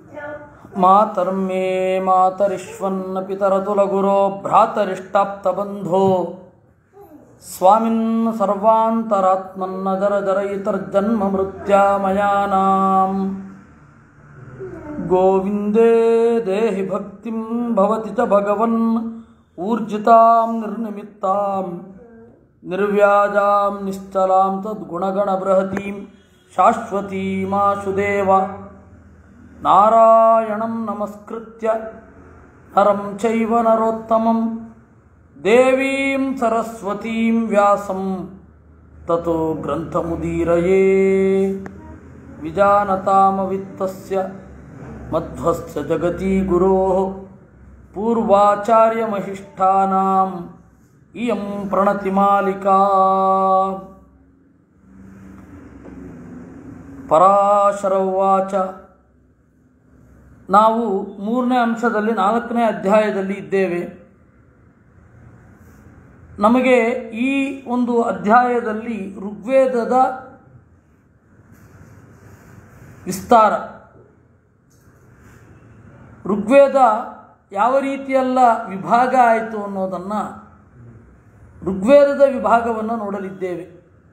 ಮಾತರ್ಮೇ ಮಾತರಿಶ್ವನ್ನ ಪಿತರತುಲಗುರೋ ಭ್ರಾತರಿಷ್ಟಾಪ್ತಬಂಧೋ ಸ್ವಾಮಿನ್ ಸರ್ವಾಂತರಾತ್ಮನ್ನದರ ಜರಯಿತರ್ಜನ್ಮ ಮೃತ್ಯಾಮಯಾನಾಂ ಗೋವಿಂದೇ ದೇಹಿ ಭಕ್ತಿಂ ಭವತಿ ಚ ಭಗವನ್ ಊರ್ಜಿತಾಂ ನಿರ್ನಿಮಿತ್ತಾಂ ನಿರ್ವ್ಯಾಜಾಂ ನಿಶ್ಚಲಾಂ ತದ್ಗುಣಗಣಬೃಹತೀಂ ಶಾಶ್ವತೀಮಾಶುದೇವ ನಾರಾಯಣಂ ನಮಸ್ಕೃತ್ಯ ನರಂ ಚೈವ ನರೋತ್ತಮಂ ದೇವೀಂ ಸರಸ್ವತೀಂ ವ್ಯಾಸಂ ತतो ಗ್ರಂಥಮುದೀರಯೇ ವಿಜಾನತಾಮವಿತ್ತಸ್ಯ ಮಧ್ವಸ್ಯ ಜಗತಿ ಗುರೋः ಪೂರ್ವಾಚಾರ್ಯಮಹಿಷ್ಠಾನಾಂ ಇಯಂ ಪ್ರಣತಿಮಾಲಿಕಾ ಪರಾಶರ ಉವಾಚ ನಾವು ಮೂರನೇ ಅಂಶದಲ್ಲಿ ನಾಲ್ಕನೇ ಅಧ್ಯಾಯದಲ್ಲಿ ಇದ್ದೇವೆ ನಮಗೆ ಈ ಒಂದು ಅಧ್ಯಾಯದಲ್ಲಿ ಋಗ್ವೇದದ ವಿಸ್ತಾರ ಋಗ್ವೇದ ಯಾವ ರೀತಿಯೆಲ್ಲ ವಿಭಾಗ ಆಯಿತು ಅನ್ನೋದನ್ನು ಋಗ್ವೇದದ ವಿಭಾಗವನ್ನು ನೋಡಲಿದ್ದೇವೆ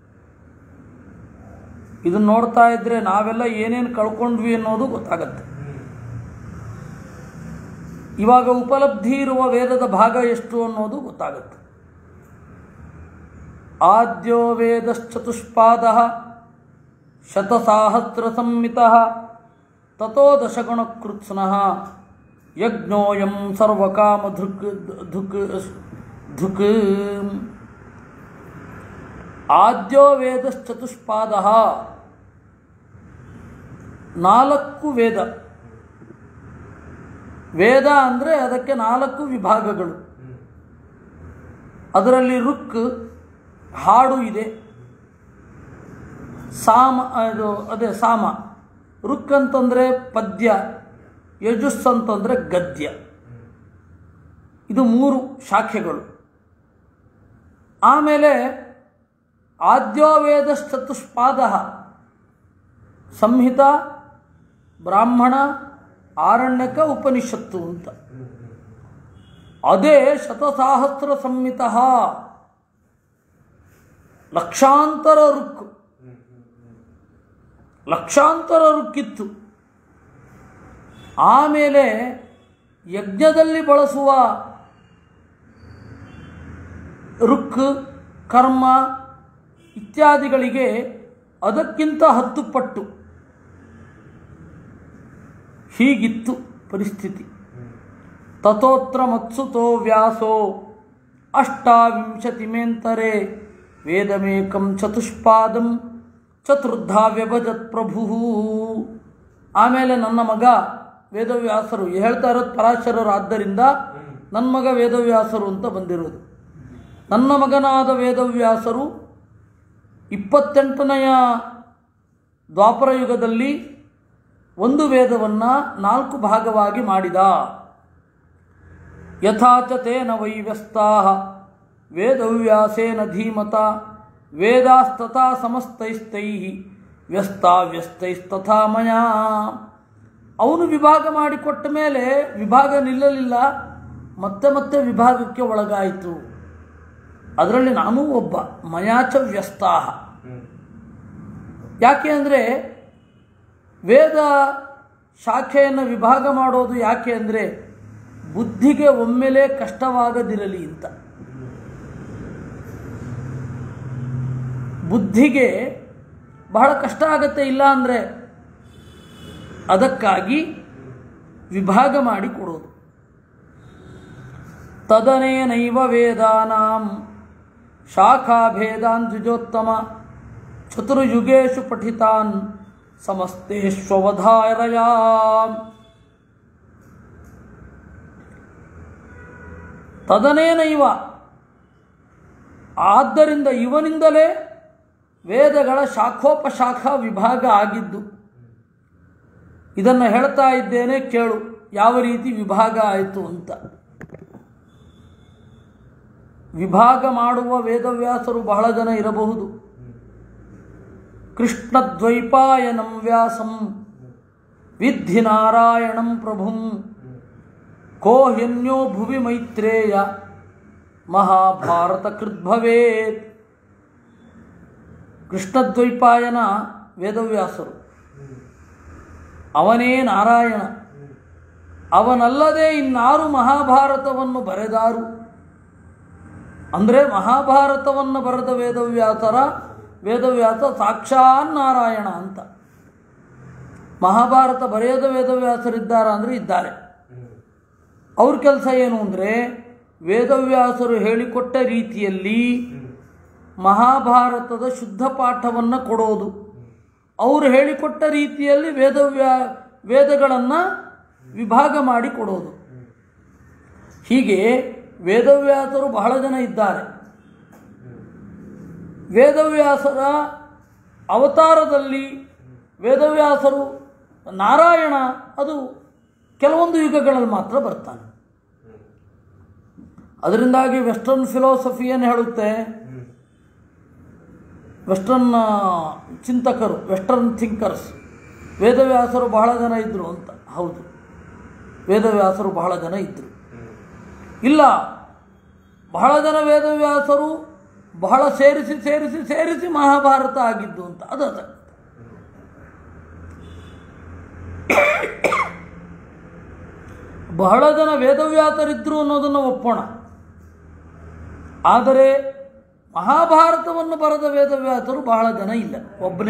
ಇದನ್ನು ನೋಡ್ತಾ ಇದ್ದರೆ ನಾವೆಲ್ಲ ಏನೇನು ಕಳ್ಕೊಂಡ್ವಿ ಅನ್ನೋದು ಗೊತ್ತಾಗತ್ತೆ ಇವಾಗ ಉಪಲಬ್ಧಿ ಇರುವ ವೇದದ ಭಾಗ ಎಷ್ಟು ಅನ್ನೋದು ಗೊತ್ತಾಗುತ್ತೆ ಆದ್ಯೋ ವೇದಶ್ಚತುಷ್ಪಾದ ಶತಸಾಹಸ್ರ ಸಂಹಿತ ತಥೋ ದಶಗುಣಕೃತ್ಸ್ನಃ ಯಜ್ಞೋಯಂ ಸರ್ವಕಾಮ ಧೃಕ್ ಧುಕ್ ಧುಕ್ ಆದ್ಯೋ ವೇದಶ್ಚತುಷ್ಪಾದ ನಾಲ್ಕು ವೇದ ವೇದ ಅಂದರೆ ಅದಕ್ಕೆ ನಾಲ್ಕು ವಿಭಾಗಗಳು ಅದರಲ್ಲಿ ರುಕ್ ಹಾಡು ಇದೆ ಸಾಮ ಇದು ಅದೇ ಸಾಮ ರುಕ್ ಅಂತಂದರೆ ಪದ್ಯ ಯಜುಸ್ ಅಂತಂದರೆ ಗದ್ಯ ಇದು ಮೂರು ಶಾಖೆಗಳು ಆಮೇಲೆ ಆದ್ಯೋವೇದಶ್ಚತುಷ್ಪಾದ ಸಂಹಿತ ಬ್ರಾಹ್ಮಣ ಆರಣ್ಯಕ ಉಪನಿಷತ್ತು ಅಂತ ಅದೇ ಶತಸಾಹಸ್ರ ಸಂಹಿತ ಲಕ್ಷಾಂತರ ರುಕ್ಕು ಲಕ್ಷಾಂತರ ರುಕ್ಕಿತ್ತು ಆಮೇಲೆ ಯಜ್ಞದಲ್ಲಿ ಬಳಸುವ ರುಕ್ ಕರ್ಮ ಇತ್ಯಾದಿಗಳಿಗೆ ಅದಕ್ಕಿಂತ ಹತ್ತು ಪಟ್ಟು ಹೀಗಿತ್ತು ಪರಿಸ್ಥಿತಿ ತಥೋತ್ರ ಮತ್ಸುತೋ ವ್ಯಾಸೋ ಅಷ್ಟಾವಿಂಶತಿ ಮೇಂತರೆ ವೇದಮೇಕಂ ಚತುಷ್ಪಾದಂ ಚತುರ್ಧಾ ವ್ಯಭಜತ್ ಪ್ರಭು ಆಮೇಲೆ ನನ್ನ ಮಗ ವೇದವ್ಯಾಸರು ಹೇಳ್ತಾ ಇರೋದು ಪರಾಶರರು ಆದ್ದರಿಂದ ನನ್ನ ಮಗ ವೇದವ್ಯಾಸರು ಅಂತ ಬಂದಿರೋದು ನನ್ನ ಮಗನಾದ ವೇದವ್ಯಾಸರು ಇಪ್ಪತ್ತೆಂಟನೆಯ ದ್ವಾಪರ ಯುಗದಲ್ಲಿ ಒಂದು ವೇದವನ್ನು ನಾಲ್ಕು ಭಾಗವಾಗಿ ಮಾಡಿದ ಯಥಾಚ ತೇನ ವೈವ್ಯಸ್ತಾ ವೇದವ್ಯಾಸೇನ ಧೀಮತ ವೇದಾಸ್ತಥಾ ಸಮಸ್ತೈಸ್ತೈ ವ್ಯಸ್ತಾ ವ್ಯಸ್ತೈಸ್ತಥಾ ಮಯಾ ಅವನು ವಿಭಾಗ ಮಾಡಿಕೊಟ್ಟ ಮೇಲೆ ವಿಭಾಗ ನಿಲ್ಲಲಿಲ್ಲ ಮತ್ತೆ ಮತ್ತೆ ವಿಭಾಗಕ್ಕೆ ಒಳಗಾಯಿತು ಅದರಲ್ಲಿ ನಾನೂ ಒಬ್ಬ ಮಯಾಚ ವ್ಯಸ್ತಾಹ ಯಾಕೆ ಅಂದರೆ ವೇದ ಶಾಖೆಯನ್ನು ವಿಭಾಗ ಮಾಡೋದು ಯಾಕೆ ಅಂದರೆ ಬುದ್ಧಿಗೆ ಒಮ್ಮೆಲೇ ಕಷ್ಟವಾಗದಿರಲಿ ಅಂತ ಬುದ್ಧಿಗೆ ಬಹಳ ಕಷ್ಟ ಆಗತ್ತೆ ಇಲ್ಲ ಅಂದರೆ ಅದಕ್ಕಾಗಿ ವಿಭಾಗ ಮಾಡಿ ಕೊಡೋದು ತದನೇನೈವ ವೇದಾನಾಂ ಶಾಖಾಭೇದಾನ್ ದ್ವಿಜೋತ್ತಮ ಚತುರ್ಯುಗೇಶು ಪಠಿತಾನ್ ಸಮಸ್ತೇಶ್ವವಧಾರಯ ತದನೇನೈವ ಆದ್ದರಿಂದ ಇವನಿಂದಲೇ ವೇದಗಳ ಶಾಖೋಪಶಾಖ ವಿಭಾಗ ಆಗಿದ್ದು ಇದನ್ನು ಹೇಳ್ತಾ ಇದ್ದೇನೆ ಕೇಳು ಯಾವ ರೀತಿ ವಿಭಾಗ ಆಯಿತು ಅಂತ ವಿಭಾಗ ಮಾಡುವ ವೇದವ್ಯಾಸರು ಬಹಳ ಜನ ಇರಬಹುದು ಕೃಷ್ಣದ್ವೈಪಾಯನಂ ವ್ಯಾಸಂ ವಿದ್ಧಿ ನಾರಾಯಣಂ ಪ್ರಭುಂ ಕೋ ಹ್ಯನ್ಯೋ ಭುವಿ ಮೈತ್ರೇಯ ಮಹಾಭಾರತ ಕೃದ್ಭವೇತ್ ಕೃಷ್ಣದ್ವೈಪಾಯನ ವೇದವ್ಯಾಸರು ಅವನೇ ನಾರಾಯಣ ಅವನಲ್ಲದೆ ಇನ್ನಾರು ಮಹಾಭಾರತವನ್ನು ಬರೆದಾರು ಅಂದರೆ ಮಹಾಭಾರತವನ್ನು ಬರೆದ ವೇದವ್ಯಾಸರ ವೇದವ್ಯಾಸ ಸಾಕ್ಷಾತ್ ನಾರಾಯಣ ಅಂತ ಮಹಾಭಾರತ ಬರೆಯದ ವೇದವ್ಯಾಸರಿದ್ದಾರಾ ಅಂದರೆ ಇದ್ದಾರೆ ಅವ್ರ ಕೆಲಸ ಏನು ಅಂದರೆ ವೇದವ್ಯಾಸರು ಹೇಳಿಕೊಟ್ಟ ರೀತಿಯಲ್ಲಿ ಮಹಾಭಾರತದ ಶುದ್ಧ ಪಾಠವನ್ನು ಕೊಡೋದು ಅವರು ಹೇಳಿಕೊಟ್ಟ ರೀತಿಯಲ್ಲಿ ವೇದವ್ಯಾ ವೇದಗಳನ್ನು ವಿಭಾಗ ಮಾಡಿ ಕೊಡೋದು ಹೀಗೆ ವೇದವ್ಯಾಸರು ಬಹಳ ಜನ ಇದ್ದಾರೆ ವೇದವ್ಯಾಸರ ಅವತಾರದಲ್ಲಿ ವೇದವ್ಯಾಸರು ನಾರಾಯಣ ಅದು ಕೆಲವೊಂದು ಯುಗಗಳಲ್ಲಿ ಮಾತ್ರ ಬರ್ತಾನೆ ಅದರಿಂದಾಗಿ ವೆಸ್ಟರ್ನ್ ಫಿಲಾಸಫಿ ಏನು ಹೇಳುತ್ತೆ ವೆಸ್ಟರ್ನ್ ಆ, ಚಿಂತಕರು ವೆಸ್ಟರ್ನ್ ಥಿಂಕರ್ಸ್ ವೇದವ್ಯಾಸರು ಬಹಳ ಜನ ಇದ್ದರು ಅಂತ ಹೌದು ವೇದವ್ಯಾಸರು ಬಹಳ ಜನ ಇದ್ದರು ಇಲ್ಲ ಬಹಳ ಜನ ವೇದವ್ಯಾಸರು ಬಹಳ ಸೇರಿಸಿ ಸೇರಿಸಿ ಸೇರಿಸಿ ಮಹಾಭಾರತ ಆಗಿದ್ದು ಅಂತ ಅದು ಅದ ಬಹಳ ಜನ ವೇದವ್ಯಾಸರಿದ್ದರು ಅನ್ನೋದನ್ನು ಒಪ್ಪೋಣ ಆದರೆ ಮಹಾಭಾರತವನ್ನು ಬರೆದ ವೇದವ್ಯಾಸರು ಬಹಳ ಜನ ಇಲ್ಲ ಒಬ್ಬನೇ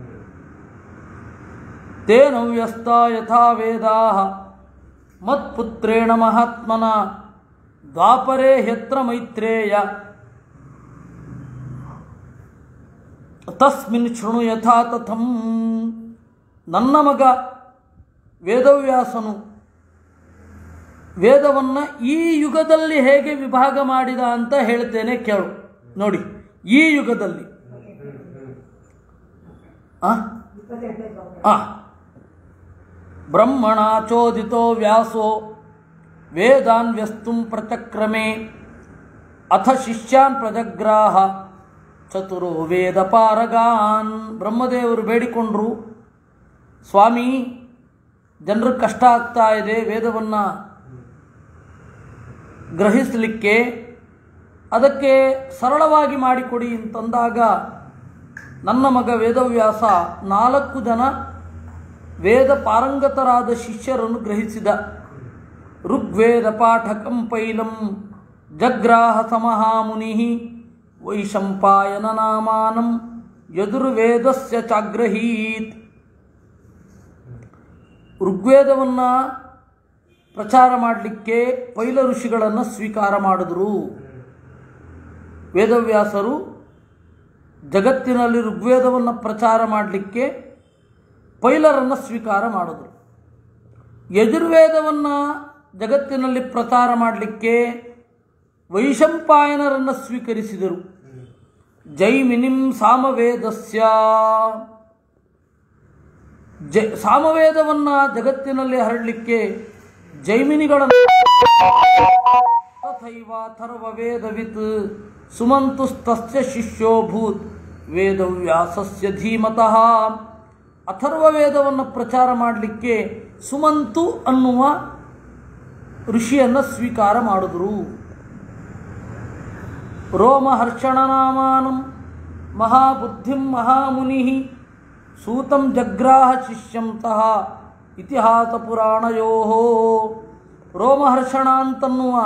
ತೇನ ವ್ಯಸ್ತ ಯಥಾ ವೇದಾ ಮತ್ಪುತ್ರೇಣ ಮಹಾತ್ಮನ ದ್ವಾಪರೇ ಹ್ಯತ್ರ ಮೈತ್ರೇಯ ತಸ್ಮಿನ್ ಶೃಣು ಯಥಾ ತಥಂ ನನ್ನ ಮಗ ವೇದವ್ಯಾಸನು ವೇದವನ್ನು ಈ ಯುಗದಲ್ಲಿ ಹೇಗೆ ವಿಭಾಗ ಮಾಡಿದ ಅಂತ ಹೇಳ್ತೇನೆ ಕೇಳು ನೋಡಿ ಈ ಯುಗದಲ್ಲಿ ಆ? ಆ. ಬ್ರಹ್ಮಣ ಚೋದಿತೋ ವ್ಯಾಸೋ ವೇದಾನ್ ವ್ಯಸ್ತುಂ ಪ್ರಚಕ್ರಮೆ ಅಥ ಶಿಷ್ಯಾನ್ ಪ್ರಜಗ್ರಾಹ ಚತುರೋ ವೇದ ಪಾರಗಾನ್ ಬ್ರಹ್ಮದೇವರು ಬೇಡಿಕೊಂಡ್ರು ಸ್ವಾಮಿ ಜನರಿಗೆ ಕಷ್ಟ ಆಗ್ತಾ ಇದೆ ವೇದವನ್ನು ಗ್ರಹಿಸಲಿಕ್ಕೆ ಅದಕ್ಕೆ ಸರಳವಾಗಿ ಮಾಡಿಕೊಡಿ ಅಂತಂದಾಗ ನನ್ನ ಮಗ ವೇದವ್ಯಾಸ ನಾಲ್ಕು ಜನ ವೇದ ಪಾರಂಗತರಾದ ಶಿಷ್ಯರನ್ನು ಗ್ರಹಿಸಿದ ಋಗ್ವೇದ ಪಾಠಕಂ ಪೈಲಂ ಜಗ್ರಾಹ ಸಮಹಾಮುನಿ ವೈಶಂಪಾಯನ ನಾಮಾನಂ ಯದುರ್ವೇದಸ್ಯ ಚಾಗ್ರಹೀತ್ ಋಗ್ವೇದವನ್ನು ಪ್ರಚಾರ ಮಾಡಲಿಕ್ಕೆ ಪೈಲ ಋಷಿಗಳನ್ನು ಸ್ವೀಕಾರ ಮಾಡಿದ್ರು ವೇದವ್ಯಾಸರು ಜಗತ್ತಿನಲ್ಲಿ ಋಗ್ವೇದವನ್ನು ಪ್ರಚಾರ ಮಾಡಲಿಕ್ಕೆ ಪೈಲರನ್ನು ಸ್ವೀಕಾರ ಮಾಡಿದ್ರು ಯಜುರ್ವೇದವನ್ನು ಜಗತ್ತಿನಲ್ಲಿ ಪ್ರಚಾರ ಮಾಡಲಿಕ್ಕೆ ವೈಶಂಪಾಯನರನ್ನು ಸ್ವೀಕರಿಸಿದರು ಜೈಮಿನಿಂ ಸಾಮವೇದಸ್ಯ ಜ ಸಾಮವೇದವನ್ನು ಜಗತ್ತಿನಲ್ಲಿ ಹರಡಲಿಕ್ಕೆ ಜೈಮಿನಿಗಳನ್ನು ತಥೈವಾಥರ್ವವೇದವಿತ್ ಸುಮಂತುಸ್ತಸ್ಯ ಶಿಷ್ಯೋಭೂತ್ ವೇದವ್ಯಾಸಸ್ಯ ಧೀಮತಃ ಅಥರ್ವವೇದವನ್ನು ಪ್ರಚಾರ ಮಾಡಲಿಕ್ಕೆ ಸುಮಂತು ಅನ್ನುವ ಋಷಿಯನ್ನು ಸ್ವೀಕಾರ ಮಾಡಿದ್ರು ರೋಮಹರ್ಷಣನಾಮಾನಂ ಮಹಾಬುದ್ಧಿಂ ಮಹಾಮುನಿ ಸೂತಂ ಜಗ್ರಾಹ ಶಿಷ್ಯಂತಹ ಇತಿಹಾಸ ಪುರಾಣಯೋ ರೋಮಹರ್ಷಣ ಅಂತನ್ನುವ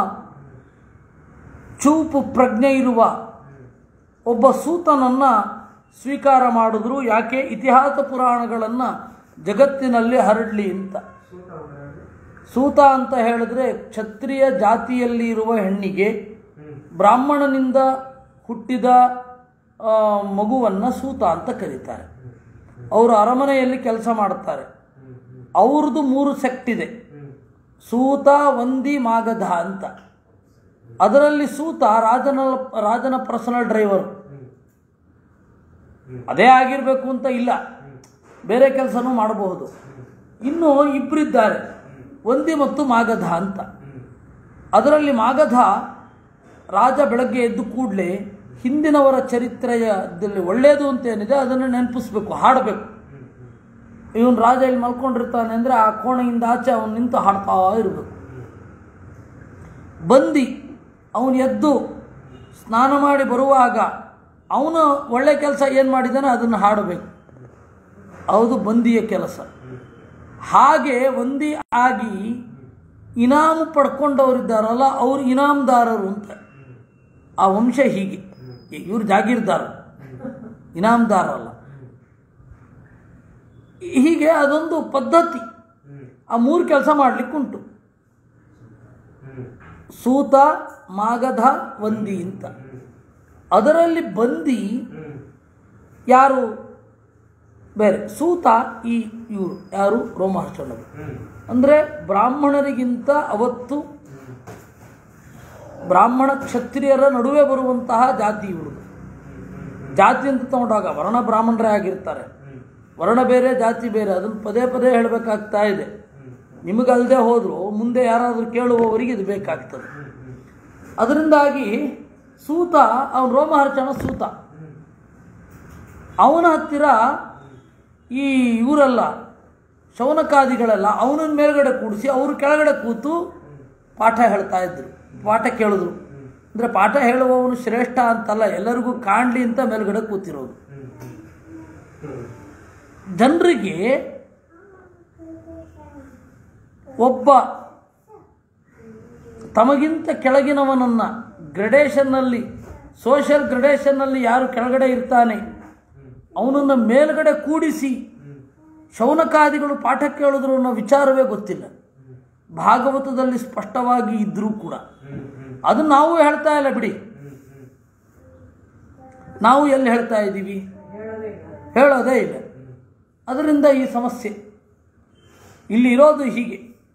ಚೂಪು ಪ್ರಜ್ಞೆ ಇರುವ ಒಬ್ಬ ಸೂತನನ್ನು ಸ್ವೀಕಾರ ಮಾಡಿದ್ರು ಯಾಕೆ ಇತಿಹಾಸ ಪುರಾಣಗಳನ್ನು ಜಗತ್ತಿನಲ್ಲಿ ಹರಡಲಿ ಅಂತ ಸೂತ ಅಂತ ಹೇಳಿದ್ರೆ ಕ್ಷತ್ರಿಯ ಜಾತಿಯಲ್ಲಿ ಇರುವ ಹೆಣ್ಣಿಗೆ ಬ್ರಾಹ್ಮಣನಿಂದ ಹುಟ್ಟಿದ ಆ, ಮಗುವನ್ನು ಸೂತ ಅಂತ ಕರೀತಾರೆ ಅವರು ಅರಮನೆಯಲ್ಲಿ ಕೆಲಸ ಮಾಡ್ತಾರೆ ಅವ್ರದ್ದು ಮೂರು ಸೆಕ್ಟ್ ಇದೆ ಸೂತ ವಂದಿ ಮಾಗಧ ಅಂತ ಅದರಲ್ಲಿ ಸೂತ ರಾಜನ ರಾಜನ ಪರ್ಸನಲ್ ಡ್ರೈವರ್ ಅದೇ ಆಗಿರಬೇಕು ಅಂತ ಇಲ್ಲ ಬೇರೆ ಕೆಲಸನೂ ಮಾಡಬಹುದು ಇನ್ನು ಇಬ್ಬರಿದ್ದಾರೆ ವಂದಿ ಮತ್ತು ಮಾಗಧ ಅಂತ ಅದರಲ್ಲಿ ಮಾಗಧ ರಾಜ ಬೆಳಗ್ಗೆ ಎದ್ದು ಕೂಡಲೇ ಹಿಂದಿನವರ ಚರಿತ್ರೆಯದಲ್ಲಿ ಒಳ್ಳೆಯದು ಅಂತ ಏನಿದೆ ಅದನ್ನು ನೆನಪಿಸ್ಬೇಕು ಹಾಡಬೇಕು ಇವನು ರಾಜ ಇಲ್ಲಿ ಮಲ್ಕೊಂಡಿರ್ತಾನೆ ಅಂದರೆ ಆ ಕೋಣೆಯಿಂದ ಆಚೆ ಅವನು ನಿಂತು ಹಾಡ್ತಾ ಇರಬೇಕು ಬಂದಿ ಅವನು ಎದ್ದು ಸ್ನಾನ ಮಾಡಿ ಬರುವಾಗ ಅವನು ಒಳ್ಳೆ ಕೆಲಸ ಏನು ಮಾಡಿದ್ದಾನೆ ಅದನ್ನು ಹಾಡಬೇಕು ಹೌದು ಬಂದಿಯ ಕೆಲಸ ಹಾಗೆ ಒಂದಿ ಆಗಿ ಇನಾಮು ಪಡ್ಕೊಂಡವರಿದ್ದಾರಲ್ಲ ಅವರು ಇನಾಮದಾರರು ಅಂತ ಆ ವಂಶ ಹೀಗೆ ಇವರು ಜಾಗೀರ್ದಾರರು ಇನಾಮದಾರಲ್ಲ ಹೀಗೆ ಅದೊಂದು ಪದ್ಧತಿ ಆ ಮೂರು ಕೆಲಸ ಮಾಡಲಿಕ್ಕುಂಟು ಸೂತ ಮಾಗಧ ವಂದಿ ಅಂತ ಅದರಲ್ಲಿ ಬಂದಿ ಯಾರು ಬೇರೆ ಸೂತ ಈ ಇವರು ಯಾರು ರೋಮಹರ್ಷಣರು ಅಂದರೆ ಬ್ರಾಹ್ಮಣರಿಗಿಂತ ಅವತ್ತು ಬ್ರಾಹ್ಮಣ ಕ್ಷತ್ರಿಯರ ನಡುವೆ ಬರುವಂತಹ ಜಾತಿ ಇವರು ಜಾತಿ ಅಂತ ತಗೊಂಡಾಗ ವರ್ಣ ಬ್ರಾಹ್ಮಣರೇ ಆಗಿರ್ತಾರೆ ವರ್ಣ ಬೇರೆ ಜಾತಿ ಬೇರೆ ಅದನ್ನು ಪದೇ ಪದೇ ಹೇಳಬೇಕಾಗ್ತಾ ಇದೆ ನಿಮಗಲ್ಲದೆ ಹೋದರೂ ಮುಂದೆ ಯಾರಾದರೂ ಕೇಳುವವರಿಗೆ ಇದು ಬೇಕಾಗ್ತದೆ ಅದರಿಂದಾಗಿ ಸೂತ ಅವನು ರೋಮಹರ್ಷಣ ಸೂತ ಅವನ ಹತ್ತಿರ ಈ ಇವರೆಲ್ಲ ಶೌನಕಾದಿಗಳೆಲ್ಲ ಅವನನ್ನ ಮೇಲ್ಗಡೆ ಕೂಡಿಸಿ ಅವರು ಕೆಳಗಡೆ ಕೂತು ಪಾಠ ಹೇಳ್ತಾ ಇದ್ರು ಪಾಠ ಕೇಳಿದ್ರು ಅಂದರೆ ಪಾಠ ಹೇಳುವವನು ಶ್ರೇಷ್ಠ ಅಂತಲ್ಲ ಎಲ್ಲರಿಗೂ ಕಾಣಲಿ ಅಂತ ಮೇಲ್ಗಡೆ ಕೂತಿರೋದು ಜನರಿಗೆ ಒಬ್ಬ ತಮಗಿಂತ ಕೆಳಗಿನವನನ್ನು ಗ್ರಡೇಷನ್ನಲ್ಲಿ ಸೋಷಿಯಲ್ ಗ್ರಡೇಷನ್ನಲ್ಲಿ ಯಾರು ಕೆಳಗಡೆ ಇರ್ತಾನೆ ಅವನನ್ನು ಮೇಲ್ಗಡೆ ಕೂಡಿಸಿ ಶೌನಕಾದಿಗಳು ಪಾಠ ಕೇಳಿದ್ರು ಅನ್ನೋ ವಿಚಾರವೇ ಗೊತ್ತಿಲ್ಲ ಭಾಗವತದಲ್ಲಿ ಸ್ಪಷ್ಟವಾಗಿ ಇದ್ದರೂ ಕೂಡ ಅದು ನಾವು ಹೇಳ್ತಾ ಇಲ್ಲ ಬಿಡಿ ನಾವು ಎಲ್ಲಿ ಹೇಳ್ತಾ ಇದ್ದೀವಿ ಹೇಳೋದೇ ಇಲ್ಲ ಅದರಿಂದ ಈ ಸಮಸ್ಯೆ ಇಲ್ಲಿ ಇರೋದು ಹೀಗೆ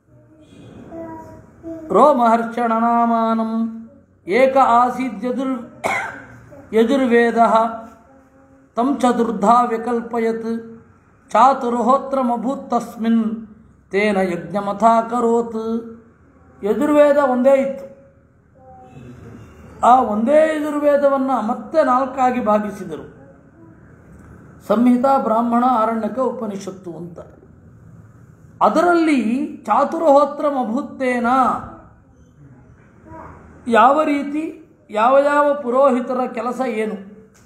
ರೋಮಹರ್ಷಣನಾಮಾನಂ ಏಕ ಆಸೀದ್ ಯಜುರ್ ಯಜುರ್ವೇದ ತಂ ಚತುರ್ಧಾ ವಿಕಲ್ಪಯತ್ ಚಾತುರ್ಹೋತ್ರಮಭೂತ್ ತಸ್ಮಿನ್ ತೇನ ಯಜ್ಞಮಥಾಕರೋತ್ ಯಜುರ್ವೇದ ಒಂದೇ ಇತ್ತು ಆ ಒಂದೇ ಯಜುರ್ವೇದವನ್ನು ಮತ್ತೆ ನಾಲ್ಕಾಗಿ ಭಾಗಿಸಿದರು ಸಂಹಿತಾ ಬ್ರಾಹ್ಮಣ ಆರಣ್ಯಕ ಉಪನಿಷತ್ತು ಅಂತ ಅದರಲ್ಲಿ ಚಾತುರ್ಹೋತ್ರ ಅಭೂತ್ತೇನ ಯಾವ ರೀತಿ ಯಾವ ಯಾವ ಪುರೋಹಿತರ ಕೆಲಸ ಏನು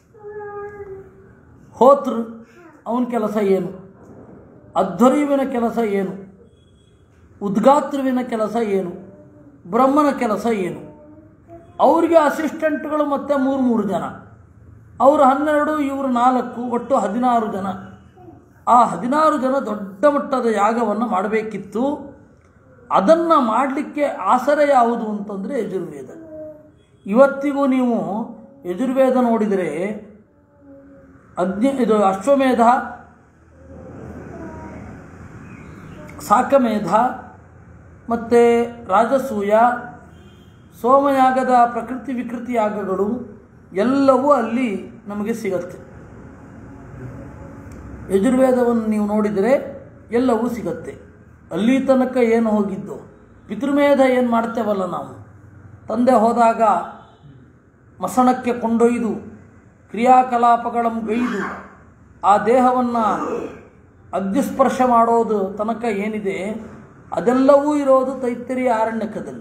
ಹೋತೃ ಅವನ ಕೆಲಸ ಏನು ಅಧ್ವರ್ಯುವಿನ ಕೆಲಸ ಏನು ಉದ್ಗಾತೃವಿನ ಕೆಲಸ ಏನು ಬ್ರಹ್ಮನ ಕೆಲಸ ಏನು ಅವರಿಗೆ ಅಸಿಸ್ಟೆಂಟ್ಗಳು ಮತ್ತೆ ಮೂರು ಮೂರು ಜನ ಅವರು ಹನ್ನೆರಡು ಇವರು ನಾಲ್ಕು ಒಟ್ಟು ಹದಿನಾರು ಜನ ಆ ಹದಿನಾರು ಜನ ದೊಡ್ಡ ಮಟ್ಟದ ಯಾಗವನ್ನು ಮಾಡಬೇಕಿತ್ತು ಅದನ್ನು ಮಾಡಲಿಕ್ಕೆ ಆಸರೆ ಯಾವುದು ಅಂತಂದರೆ ಯಜುರ್ವೇದ ಇವತ್ತಿಗೂ ನೀವು ಯಜುರ್ವೇದ ನೋಡಿದರೆ ಅಗ್ನಿ ಇದು ಅಶ್ವಮೇಧ ಸಾಕಮೇಧ ಮತ್ತು ರಾಜಸೂಯ ಸೋಮಯಾಗದ ಪ್ರಕೃತಿ ವಿಕೃತಿ ಯಾಗಗಳು ಎಲ್ಲವೂ ಅಲ್ಲಿ ನಮಗೆ ಸಿಗತ್ತೆ ಯಜುರ್ವೇದವನ್ನು ನೀವು ನೋಡಿದರೆ ಎಲ್ಲವೂ ಸಿಗತ್ತೆ ಅಲ್ಲಿ ತನಕ ಏನು ಹೋಗಿದ್ದು ಪಿತೃಮೇಧ ಏನು ಮಾಡ್ತೇವಲ್ಲ ನಾವು ತಂದೆ ಹೋದಾಗ ಮಸಣಕ್ಕೆ ಕೊಂಡೊಯ್ದು ಕ್ರಿಯಾಕಲಾಪಗಳನ್ನು ಗೈದು ಆ ದೇಹವನ್ನು ಅಗ್ನಿಸ್ಪರ್ಶ ಮಾಡೋದು ತನಕ ಏನಿದೆ ಅದೆಲ್ಲವೂ ಇರೋದು ತೈತ್ತರಿಯ ಆರಣ್ಯಕದಲ್ಲಿ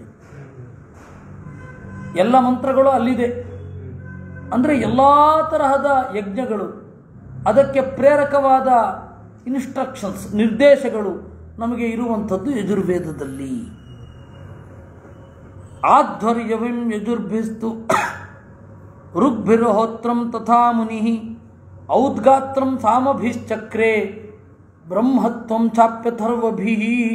ಎಲ್ಲ ಮಂತ್ರಗಳು ಅಲ್ಲಿದೆ ಅಂದರೆ ಎಲ್ಲ ತರಹದ ಯಜ್ಞಗಳು ಅದಕ್ಕೆ ಪ್ರೇರಕವಾದ ಇನ್ಸ್ಟ್ರಕ್ಷನ್ಸ್ ನಿರ್ದೇಶಗಳು ನಮಗೆ ಇರುವಂಥದ್ದು ಯಜುರ್ವೇದದಲ್ಲಿ ಆಧ್ವರ್ಯವಿಂ ಯಜುರ್ಭಿಸ್ತು ಋಗ್ಭಿರ್ಹೋತ್ರಂ ತಥಾ ಮುನಿ ಔದ್ಗಾತ್ರಂ ಸಾಮಭಿಶ್ಚಕ್ರೆ ಬ್ರಹ್ಮತ್ವಂ ಚಾಪ್ಯಥರ್ವಭಿ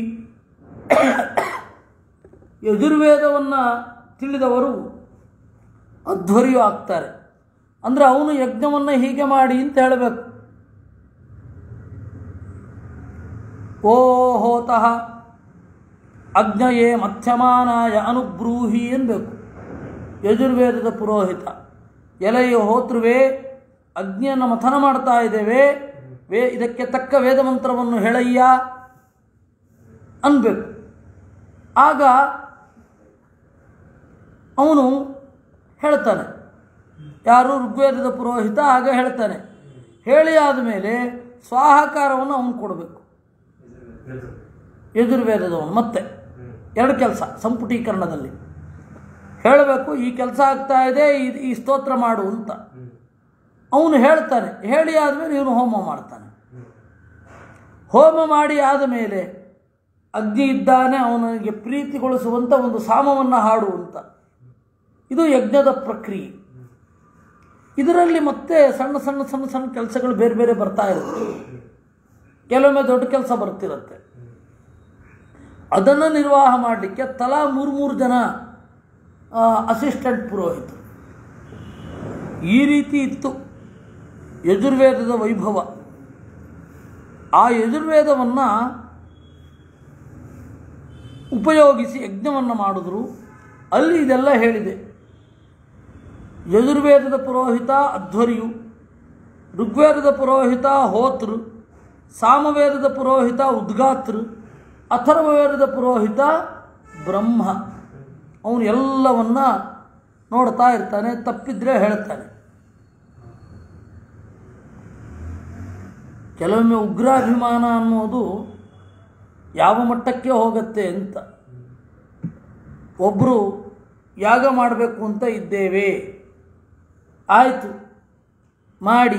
ಯಜುರ್ವೇದವನ್ನು ತಿಳಿದವರು ಅಧ್ವರ್ಯು ಆಗ್ತಾರೆ ಅಂದರೆ ಅವನು ಯಜ್ಞವನ್ನು ಹೀಗೆ ಮಾಡಿ ಅಂತ ಹೇಳಬೇಕು ಓ ಹೋತಃ ಅಗ್ನಯೇ ಮಧ್ಯಮಾನಾಯ ಅನುಬ್ರೂಹಿ ಎನ್ಬೇಕು ಯಜುರ್ವೇದದ ಪುರೋಹಿತ ಎಲೆಯ ಹೋತೃವೇ ಅಗ್ನಿಯನ್ನು ಮಥನ ಮಾಡ್ತಾ ಇದ್ದೇವೆ ವೇ ಇದಕ್ಕೆ ತಕ್ಕ ವೇದ ಮಂತ್ರವನ್ನು ಹೇಳಯ್ಯ ಅನ್ಬೇಕು ಆಗ ಅವನು ಹೇಳ್ತಾನೆ ಯಾರು ಋಗ್ವೇದದ ಪುರೋಹಿತ ಆಗ ಹೇಳ್ತಾನೆ ಹೇಳಿ ಆದಮೇಲೆ ಸ್ವಾಹಾಕಾರವನ್ನು ಅವನು ಕೊಡಬೇಕು ಯಜುರ್ವೇದದವನು ಮತ್ತೆ ಎರಡು ಕೆಲಸ ಸಂಪುಟೀಕರಣದಲ್ಲಿ ಹೇಳಬೇಕು ಈ ಕೆಲಸ ಆಗ್ತಾ ಇದೆ ಈ- ಈ ಸ್ತೋತ್ರ ಮಾಡು ಅಂತ ಅವನು ಹೇಳ್ತಾನೆ ಹೇಳಿ ಆದಮೇಲೆ ಇವನು ಹೋಮ ಮಾಡ್ತಾನೆ ಹೋಮ ಮಾಡಿ ಆದ ಮೇಲೆ ಅಗ್ನಿ ಇದ್ದಾನೆ ಅವನಿಗೆ ಪ್ರೀತಿಗೊಳಿಸುವಂಥ ಒಂದು ಸಾಮವನ್ನು ಹಾಡು ಅಂತ ಇದು ಯಜ್ಞದ ಪ್ರಕ್ರಿಯೆ ಇದರಲ್ಲಿ ಮತ್ತೆ ಸಣ್ಣ ಸಣ್ಣ ಸಣ್ಣ ಸಣ್ಣ ಕೆಲಸಗಳು ಬೇರೆ ಬೇರೆ ಬರ್ತಾ ಇರುತ್ತೆ ಕೆಲವೊಮ್ಮೆ ದೊಡ್ಡ ಕೆಲಸ ಬರ್ತಿರುತ್ತೆ ಅದನ್ನು ನಿರ್ವಾಹ ಮಾಡಲಿಕ್ಕೆ ತಲಾ ಮೂರು ಮೂರು ಜನ ಅಸಿಸ್ಟೆಂಟ್ ಪುರೋಹಿತರು ಈ ರೀತಿ ಇತ್ತು ಯಜುರ್ವೇದದ ವೈಭವ ಆ ಯಜುರ್ವೇದವನ್ನು ಉಪಯೋಗಿಸಿ ಯಜ್ಞವನ್ನು ಮಾಡಿದ್ರು ಅಲ್ಲಿ ಇದೆಲ್ಲ ಹೇಳಿದೆ ಯಜುರ್ವೇದದ ಪುರೋಹಿತ ಅಧ್ವರ್ಯು ಋಗ್ವೇದದ ಪುರೋಹಿತ ಹೋತೃ ಸಾಮವೇದದ ಪುರೋಹಿತ ಉದ್ಗಾತೃ ಅಥರ್ವವೇದದ ಪುರೋಹಿತ ಬ್ರಹ್ಮ ಅವನು ಎಲ್ಲವನ್ನ ನೋಡ್ತಾ ಇರ್ತಾನೆ ತಪ್ಪಿದ್ರೆ ಹೇಳ್ತಾನೆ ಕೆಲವೊಮ್ಮೆ ಉಗ್ರಾಭಿಮಾನ ಅನ್ನೋದು ಯಾವ ಮಟ್ಟಕ್ಕೆ ಹೋಗುತ್ತೆ ಅಂತ ಒಬ್ಬರು ಯಾಗ ಮಾಡಬೇಕು ಅಂತ ಇದ್ದೇವೆ ಆಯಿತು ಮಾಡಿ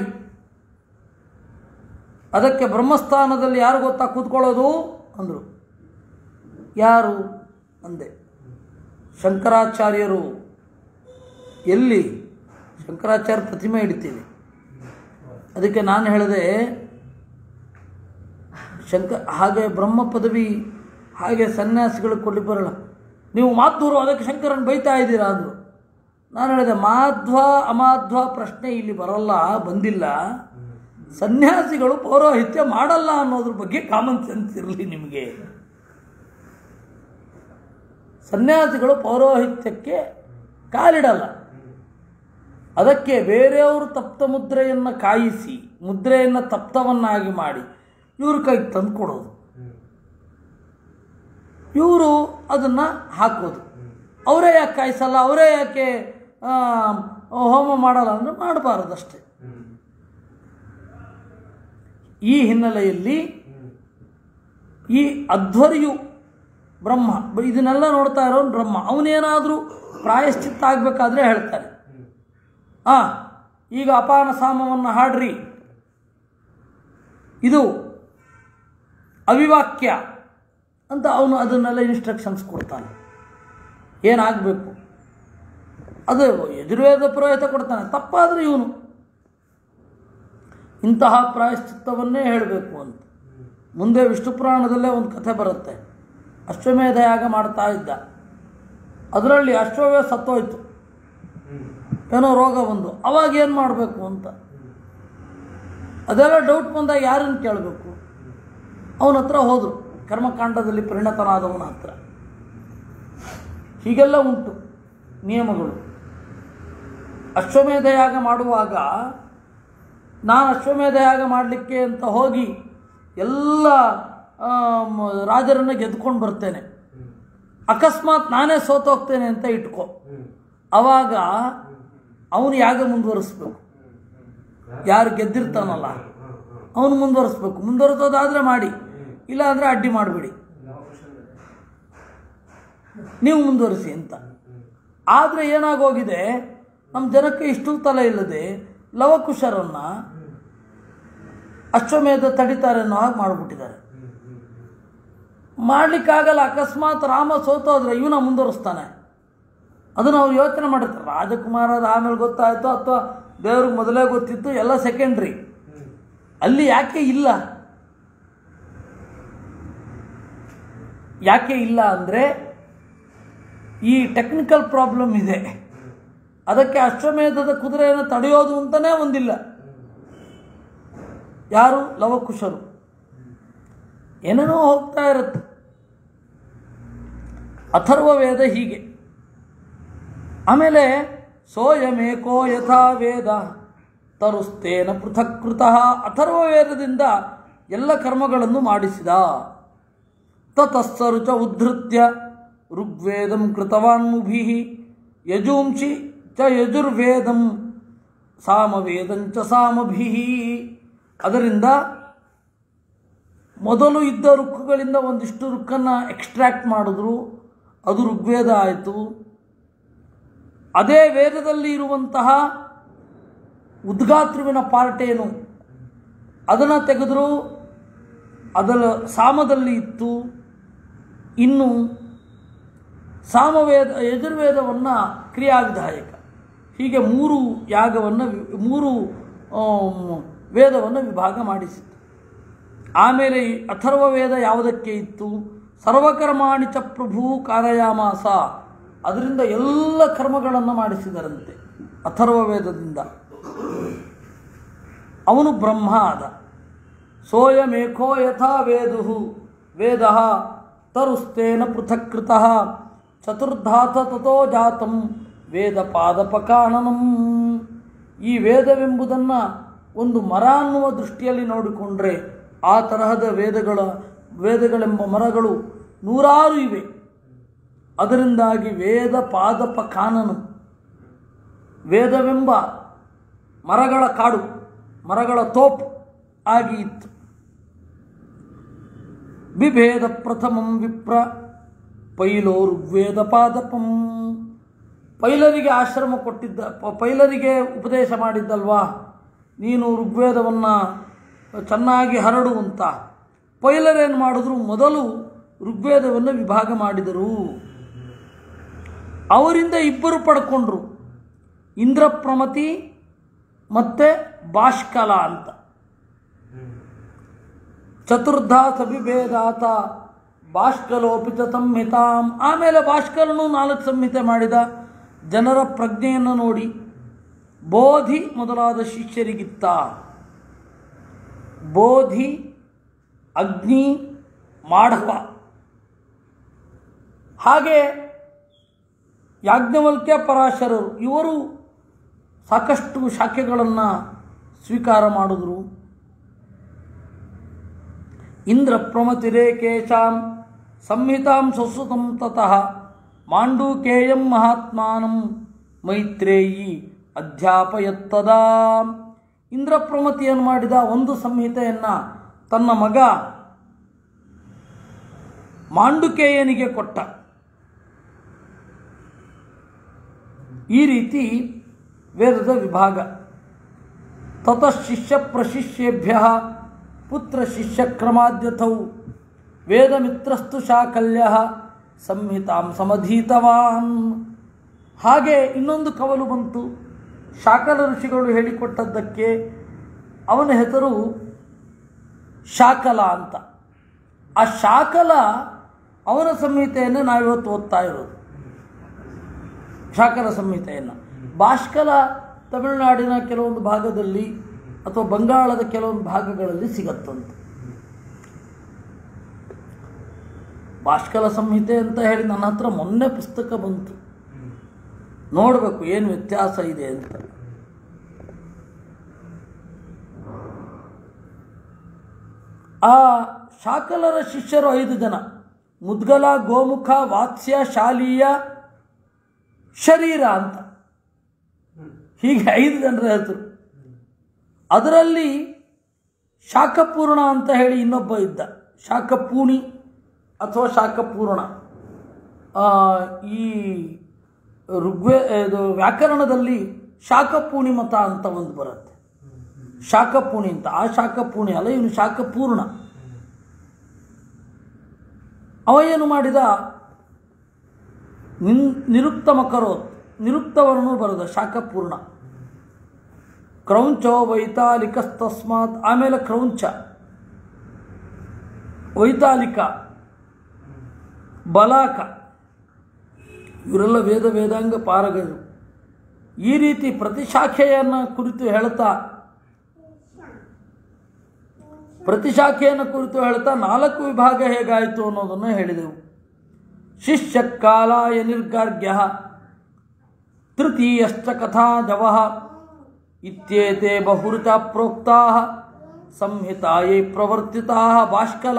ಅದಕ್ಕೆ ಬ್ರಹ್ಮಸ್ಥಾನದಲ್ಲಿ ಯಾರು ಗೊತ್ತಾ ಕೂತ್ಕೊಳ್ಳೋದು ಅಂದರು ಯಾರು ಅಂದೆ ಶಂಕರಾಚಾರ್ಯರು ಎಲ್ಲಿ ಶಂಕರಾಚಾರ್ಯ ಪ್ರತಿಮೆ ಇಡ್ತೀನಿ ಅದಕ್ಕೆ ನಾನು ಹೇಳಿದೆ ಶಂಕ ಹಾಗೆ ಬ್ರಹ್ಮ ಪದವಿ ಹಾಗೆ ಸನ್ಯಾಸಿಗಳು ಕೊಡ್ಲಿ ಬರಲ್ಲ ನೀವು ಮಾಧ್ವರು ಅದಕ್ಕೆ ಶಂಕರನ್ ಬೈತಾ ಇದ್ದೀರಾ ಅಂದರು ನಾನು ಹೇಳಿದೆ ಮಾಧ್ವ ಅಮಾಧ್ವ ಪ್ರಶ್ನೆ ಇಲ್ಲಿ ಬರಲ್ಲ ಬಂದಿಲ್ಲ ಸನ್ಯಾಸಿಗಳು ಪೌರೋಹಿತ್ಯ ಮಾಡಲ್ಲ ಅನ್ನೋದ್ರ ಬಗ್ಗೆ ಕಾಮನ್ ಸೆನ್ಸ್ ಇರಲಿ ನಿಮಗೆ ಸನ್ಯಾಸಿಗಳು ಪೌರೋಹಿತ್ಯಕ್ಕೆ ಕಾಲಿಡಲ್ಲ ಅದಕ್ಕೆ ಬೇರೆಯವರು ತಪ್ತ ಮುದ್ರೆಯನ್ನು ಕಾಯಿಸಿ ಮುದ್ರೆಯನ್ನು ತಪ್ತವನ್ನಾಗಿ ಮಾಡಿ ಇವ್ರ ಕೈಗೆ ತಂದು ಕೊಡೋದು ಇವರು ಅದನ್ನು ಹಾಕೋದು ಅವರೇ ಯಾಕೆ ಕಾಯಿಸಲ್ಲ ಅವರೇ ಯಾಕೆ ಆ, ಹೋಮ ಮಾಡಲ್ಲ ಅಂದರೆ ಮಾಡಬಾರದಷ್ಟೇ ಈ ಹಿನ್ನೆಲೆಯಲ್ಲಿ ಈ ಅಧ್ವರ್ಯು ಬ್ರಹ್ಮ ಬ- ಇದನ್ನೆಲ್ಲ ನೋಡ್ತಾ ಇರೋನು ಬ್ರಹ್ಮ ಅವನೇನಾದರೂ ಪ್ರಾಯಶ್ಚಿತ್ತ ಆಗಬೇಕಾದ್ರೆ ಹೇಳ್ತಾನೆ ಆ ಈಗ ಅಪಾನ ಸಾಮವನ್ನು ಹಾಡ್ರಿ ಇದು ಅವಿವಾಕ್ಯ ಅಂತ ಅವನು ಅದನ್ನೆಲ್ಲ ಇನ್ಸ್ಟ್ರಕ್ಷನ್ಸ್ ಕೊಡ್ತಾನೆ ಏನಾಗಬೇಕು ಅದು ಯಜುರ್ವೇದ ಪುರೋಹಿತ ಕೊಡ್ತಾನೆ ತಪ್ಪಾದರೆ ಇವನು ಇಂತಹ ಪ್ರಾಯಶ್ಚಿತ್ತವನ್ನೇ ಹೇಳಬೇಕು ಅಂತ ಮುಂದೆ ವಿಷ್ಣು ಪುರಾಣದಲ್ಲೇ ಒಂದು ಕಥೆ ಬರುತ್ತೆ ಅಶ್ವಮೇಧ ಯಾಗ ಮಾಡ್ತಾ ಇದ್ದ ಅದರಲ್ಲಿ ಅಶ್ವವೇ ಸತ್ತೋಯ್ತು ಏನೋ ರೋಗ ಬಂದು ಅವಾಗ ಏನು ಮಾಡಬೇಕು ಅಂತ ಅದೆಲ್ಲ ಡೌಟ್ ಬಂದಾಗ ಯಾರನ್ನು ಕೇಳಬೇಕು ಅವನ ಹತ್ರ ಹೋದರು ಕರ್ಮಕಾಂಡದಲ್ಲಿ ಪರಿಣತನಾದವನ ಹತ್ರ ಹೀಗೆಲ್ಲ ಉಂಟು ನಿಯಮಗಳು ಅಶ್ವಮೇಧ ಯಾಗ ಮಾಡುವಾಗ ನಾನು ಅಶ್ವಮೇಧ ಯಾಗ ಮಾಡಲಿಕ್ಕೆ ಅಂತ ಹೋಗಿ ಎಲ್ಲ ಆಮ್, ರಾಜರನ್ನ ಗೆದ್ಕೊಂಡು ಬರ್ತೇನೆ ಅಕಸ್ಮಾತ್ ನಾನೇ ಸೋತೋಗ್ತೇನೆ ಅಂತ ಇಟ್ಕೋ ಅವಾಗ ಅವನು ಯಾಗ ಮುಂದುವರಿಸ್ಬೇಕು ಯಾರು ಗೆದ್ದಿರ್ತಾನಲ್ಲ ಅವನು ಮುಂದುವರಿಸ್ಬೇಕು ಮುಂದುವರಿಸೋದಾದರೆ ಮಾಡಿ ಇಲ್ಲ ಅಂದರೆ ಅಡ್ಡಿ ಮಾಡಿಬಿಡಿ ನೀವು ಮುಂದುವರಿಸಿ ಅಂತ ಆದರೆ ಏನಾಗೋಗಿದೆ ನಮ್ಮ ಜನಕ್ಕೆ ಇಷ್ಟು ತಲೆ ಇಲ್ಲದೆ ಲವಕುಶರನ್ನು ಅಶ್ವಮೇಧ ತಡಿತಾರೆ ಅನ್ನೋ ಹಾಗೆ ಮಾಡಿಬಿಟ್ಟಿದ್ದಾರೆ ಮಾಡಲಿಕ್ಕಾಗಲ್ಲ ಅಕಸ್ಮಾತ್ ರಾಮ ಸೋತೋದ್ರೆ ಇವನ ಮುಂದುವರಿಸ್ತಾನೆ ಅದನ್ನು ಅವ್ರು ಯೋಚನೆ ಮಾಡಿರ್ತಾರೆ ರಾಜಕುಮಾರದ ಆಮೇಲೆ ಗೊತ್ತಾಯಿತು ಅಥವಾ ದೇವ್ರಿಗೆ ಮೊದಲೇ ಗೊತ್ತಿತ್ತು ಎಲ್ಲ ಸೆಕೆಂಡ್ರಿ ಅಲ್ಲಿ ಯಾಕೆ ಇಲ್ಲ ಯಾಕೆ ಇಲ್ಲ ಅಂದರೆ ಈ ಟೆಕ್ನಿಕಲ್ ಪ್ರಾಬ್ಲಮ್ ಇದೆ ಅದಕ್ಕೆ ಅಶ್ವಮೇಧದ ಕುದುರೆಯನ್ನು ತಡೆಯೋದು ಅಂತಲೇ ಒಂದಿಲ್ಲ ಯಾರು ಲವಕುಶರು ಏನೇನೋ ಹೋಗ್ತಾ ಇರುತ್ತೆ ಅಥರ್ವ ವೇದ ಹೀಗೆ ಆಮೇಲೆ ಸೋಯಮೇಕೋ ಯಥಾ ವೇದ ತರುಸ್ತೇನ ಪೃಥಕ್ಕೃತಃ ಅಥರ್ವ ವೇದದಿಂದ ಎಲ್ಲ ಕರ್ಮಗಳನ್ನು ಮಾಡಿಸಿದ ತತಸ್ಸರು ಚ ಉದ್ಧೃತ್ಯ ಋಗ್ವೇದಂ ಕೃತವಾನ್ಮುಭಿ ಯಜೂಂಷಿ ಚ ಯಜುರ್ವೇದಂ ಸಾಮವೇದಂಚ ಸಾಮಭಿ ಅದರಿಂದ ಮೊದಲು ಇದ್ದ ರುಕ್ಕುಗಳಿಂದ ಒಂದಿಷ್ಟು ರುಕ್ಕನ್ನು ಎಕ್ಸ್ಟ್ರಾಕ್ಟ್ ಮಾಡಿದ್ರು ಅದು ಋಗ್ವೇದ ಆಯಿತು ಅದೇ ವೇದದಲ್ಲಿ ಇರುವಂತಹ ಉದ್ಗಾತೃವಿನ ಪಾರ್ಟ್ ಏನು ಅದನ್ನು ತೆಗೆದ್ರು ಅದರ ಸಾಮದಲ್ಲಿ ಇತ್ತು ಇನ್ನು ಸಾಮವೇದ ಯಜುರ್ವೇದವನ್ನು ಕ್ರಿಯಾವಿಧಾಯಕ ಹೀಗೆ ಮೂರು ಯಾಗವನ್ನು ವಿ- ಮೂರು ಆಮ್, ವೇದವನ್ನು ವಿಭಾಗ ಮಾಡಿಸಿತು ಆಮೇಲೆ ಈ ಅಥರ್ವ ವೇದ ಯಾವುದಕ್ಕೆ ಇತ್ತು ಸರ್ವಕರ್ಮಾಣಿ ಚ ಪ್ರಭು ಕಾರಯಾಮಾಸ ಅದರಿಂದ ಎಲ್ಲ ಕರ್ಮಗಳನ್ನು ಮಾಡಿಸಿದರಂತೆ ಅಥರ್ವ ವೇದದಿಂದ ಅವನು ಬ್ರಹ್ಮ ಆದ ಸೋಯಮೇಕೋ ಯಥಾ ವೇದು ವೇದ ತರುಸ್ತೇನ ಪೃಥಕ್ಕೃತ ಚತುರ್ಧಾತ ತಥೋ ಜಾತಂ ವೇದ ಪಾದಪಕಾನನಂ ಈ ವೇದವೆಂಬುದನ್ನು ಒಂದು ಮರ ಅನ್ನುವ ದೃಷ್ಟಿಯಲ್ಲಿ ನೋಡಿಕೊಂಡ್ರೆ ಆ ತರಹದ ವೇದಗಳ ವೇದಗಳೆಂಬ ಮರಗಳು ನೂರಾರು ಇವೆ ಅದರಿಂದಾಗಿ ವೇದ ಪಾದಪ ಕಾನನು ವೇದವೆಂಬ ಮರಗಳ ಕಾಡು ಮರಗಳ ತೋಪು ಆಗಿ ಇತ್ತು ಬಿಭೇದ ಪ್ರಥಮಂ ವಿಪ್ರ ಪೈಲೋ ಋಗ್ವೇದ ಪಾದಪಂ ಪೈಲರಿಗೆ ಆಶ್ರಮ ಕೊಟ್ಟಿದ್ದ ಪ- ಪೈಲರಿಗೆ ಉಪದೇಶ ಮಾಡಿದ್ದಲ್ವಾ ನೀನು ಋಗ್ವೇದವನ್ನು ಚೆನ್ನಾಗಿ ಹರಡು ಅಂತ ಪೈಲರೇನು ಮಾಡಿದ್ರು ಮೊದಲು ಋಗ್ವೇದವನ್ನು ವಿಭಾಗ ಮಾಡಿದರು ಅವರಿಂದ ಇಬ್ಬರು ಪಡ್ಕೊಂಡ್ರು ಇಂದ್ರಪ್ರಮತಿ ಮತ್ತು ಬಾಷ್ಕಲ ಅಂತ ಚತುರ್ಧಾತ ವಿಭೇದಾತ ಬಾಷ್ಕಲೋಪಿ ಚ ಸಂಹಿತಾಂ ಆಮೇಲೆ ಬಾಷ್ಕಲನು ನಾಲ್ಕು ಸಂಹಿತೆ ಮಾಡಿದ ಜನರ ಪ್ರಜ್ಞೆಯನ್ನು ನೋಡಿ ಬೋಧಿ ಮೊದಲಾದ ಶಿಷ್ಯರಿಗಿತ್ತ ಬೋಧಿ ಅಗ್ನಿ ಮಾಢವ ಹಾಗೆ ಯಾಜ್ಞವಲ್ಕ್ಯ ಪರಾಶರರು ಇವರು ಸಾಕಷ್ಟು ಶಾಖೆಗಳನ್ನು ಸ್ವೀಕಾರ ಮಾಡಿದ್ರು ಇಂದ್ರ ಪ್ರಮತಿರೇಕೇಶಾಂ ಸಂಹಿತಾಂ ಸ್ವಸುತಂ ತತಃ ಮಾಂಡೂಕೇಯಂ ಮಹಾತ್ಮಾನಂ ಮೈತ್ರೇಯಿ ಅಧ್ಯಾಪಯತ್ತದಾ ಇಂದ್ರಪ್ರಮತಿಯನ್ನು ಮಾಡಿದ ಒಂದು ಸಂಹಿತೆಯನ್ನು ತನ್ನ ಮಗ ಮಾಂಡುಕೇಯನಿಗೆ ಕೊಟ್ಟ ಈ ರೀತಿ ವೇದದ ವಿಭಾಗ ತತಃ ಶಿಷ್ಯ ಪ್ರಶಿಷ್ಯೇಭ್ಯ ಪುತ್ರ ಶಿಷ್ಯ ಕ್ರಮಾದ್ಯಥೌ ವೇದಮಿತ್ರಸ್ತು ಶಾಕಲ್ಯ ಸಂಹಿತಾಂ ಸಮಧೀತವಾನ್ ಹಾಗೆ ಇನ್ನೊಂದು ಕವಲು ಬಂತು ಶಾಕಲ ಋಷಿಗಳು ಹೇಳಿಕೊಟ್ಟದ್ದಕ್ಕೆ ಅವನ ಹೆಸರು ಶಾಕಲ ಅಂತ ಆ ಶಾಕಲ ಅವನ ಸಂಹಿತೆಯನ್ನು ನಾವಿವತ್ತು ಓದ್ತಾ ಇರೋದು ಶಾಕಲ ಸಂಹಿತೆಯನ್ನು ಬಾಷ್ಕಲ ತಮಿಳುನಾಡಿನ ಕೆಲವೊಂದು ಭಾಗದಲ್ಲಿ ಅಥವಾ ಬಂಗಾಳದ ಕೆಲವೊಂದು ಭಾಗಗಳಲ್ಲಿ ಸಿಗತ್ತಂತೆ ಬಾಷ್ಕಲ ಸಂಹಿತೆ ಅಂತ ಹೇಳಿ ನನ್ನ ಹತ್ರ ಮೊನ್ನೆ ಪುಸ್ತಕ ಬಂತು ನೋಡಬೇಕು ಏನು ವ್ಯತ್ಯಾಸ ಇದೆ ಅಂತ ಆ ಶಾಕಲರ ಶಿಷ್ಯರು ಐದು ಜನ ಮುದ್ಗಲ ಗೋಮುಖ ವಾತ್ಸ್ಯ ಶಾಲೀಯ ಶರೀರ ಅಂತ ಹೀಗೆ ಐದು ಜನರ ಹೆಸರು ಅದರಲ್ಲಿ ಶಾಖಪೂರ್ಣ ಅಂತ ಹೇಳಿ ಇನ್ನೊಬ್ಬ ಇದ್ದ ಶಾಖಪೂಣಿ ಅಥವಾ ಶಾಖಪೂರ್ಣ ಆ, ಈ ಋಗ್ವೇ ಇದು ವ್ಯಾಕರಣದಲ್ಲಿ ಶಾಖಪೂಣಿ ಮತ ಅಂತ ಒಂದು ಬರುತ್ತೆ ಶಾಖಪೂಣಿ ಅಂತ ಆ ಶಾಖಪೂಣಿ ಅಲ್ಲ ಇವನು ಶಾಖಪೂರ್ಣ ಅವ ಏನು ಮಾಡಿದ ನಿನ್ ನಿರುಕ್ತಮ ಕರೋತ್ ನಿರುಕ್ತವನ್ನು ಬರೆದ ಶಾಖಪೂರ್ಣ ಕ್ರೌಂಚೋ ವೈತಾಲಿಕಸ್ತಸ್ಮಾತ್ ಆಮೇಲೆ ಕ್ರೌಂಚ ವೈತಾಲಿಕ ಬಲಾಕ ಇವರೆಲ್ಲ ವೇದ ವೇದಾಂಗ ಪಾರಗರು ಈ ರೀತಿ ಪ್ರತಿ ಶಾಖೆಯನ್ನು ಕುರಿತು ಹೇಳ್ತಾ ಪ್ರತಿ ಶಾಖೆಯನ್ನು ಕುರಿತು ಹೇಳ್ತಾ ನಾಲ್ಕು ವಿಭಾಗ ಹೇಗಾಯಿತು ಅನ್ನೋದನ್ನು ಹೇಳಿದೆವು ಶಿಷ್ಯ ಕಾಲಾಯ ನಿರ್ಗಾರ್ಗ್ಯ ತೃತೀಯಶ್ಚ ಕಥಾಜವ ಇತ್ಯೇತೆ ಬಹುರುಚ ಪ್ರೋಕ್ತಾ ಸಂಹಿತಾಯೇ ಪ್ರವರ್ತಿತಾ ಭಾಷ್ಕಲ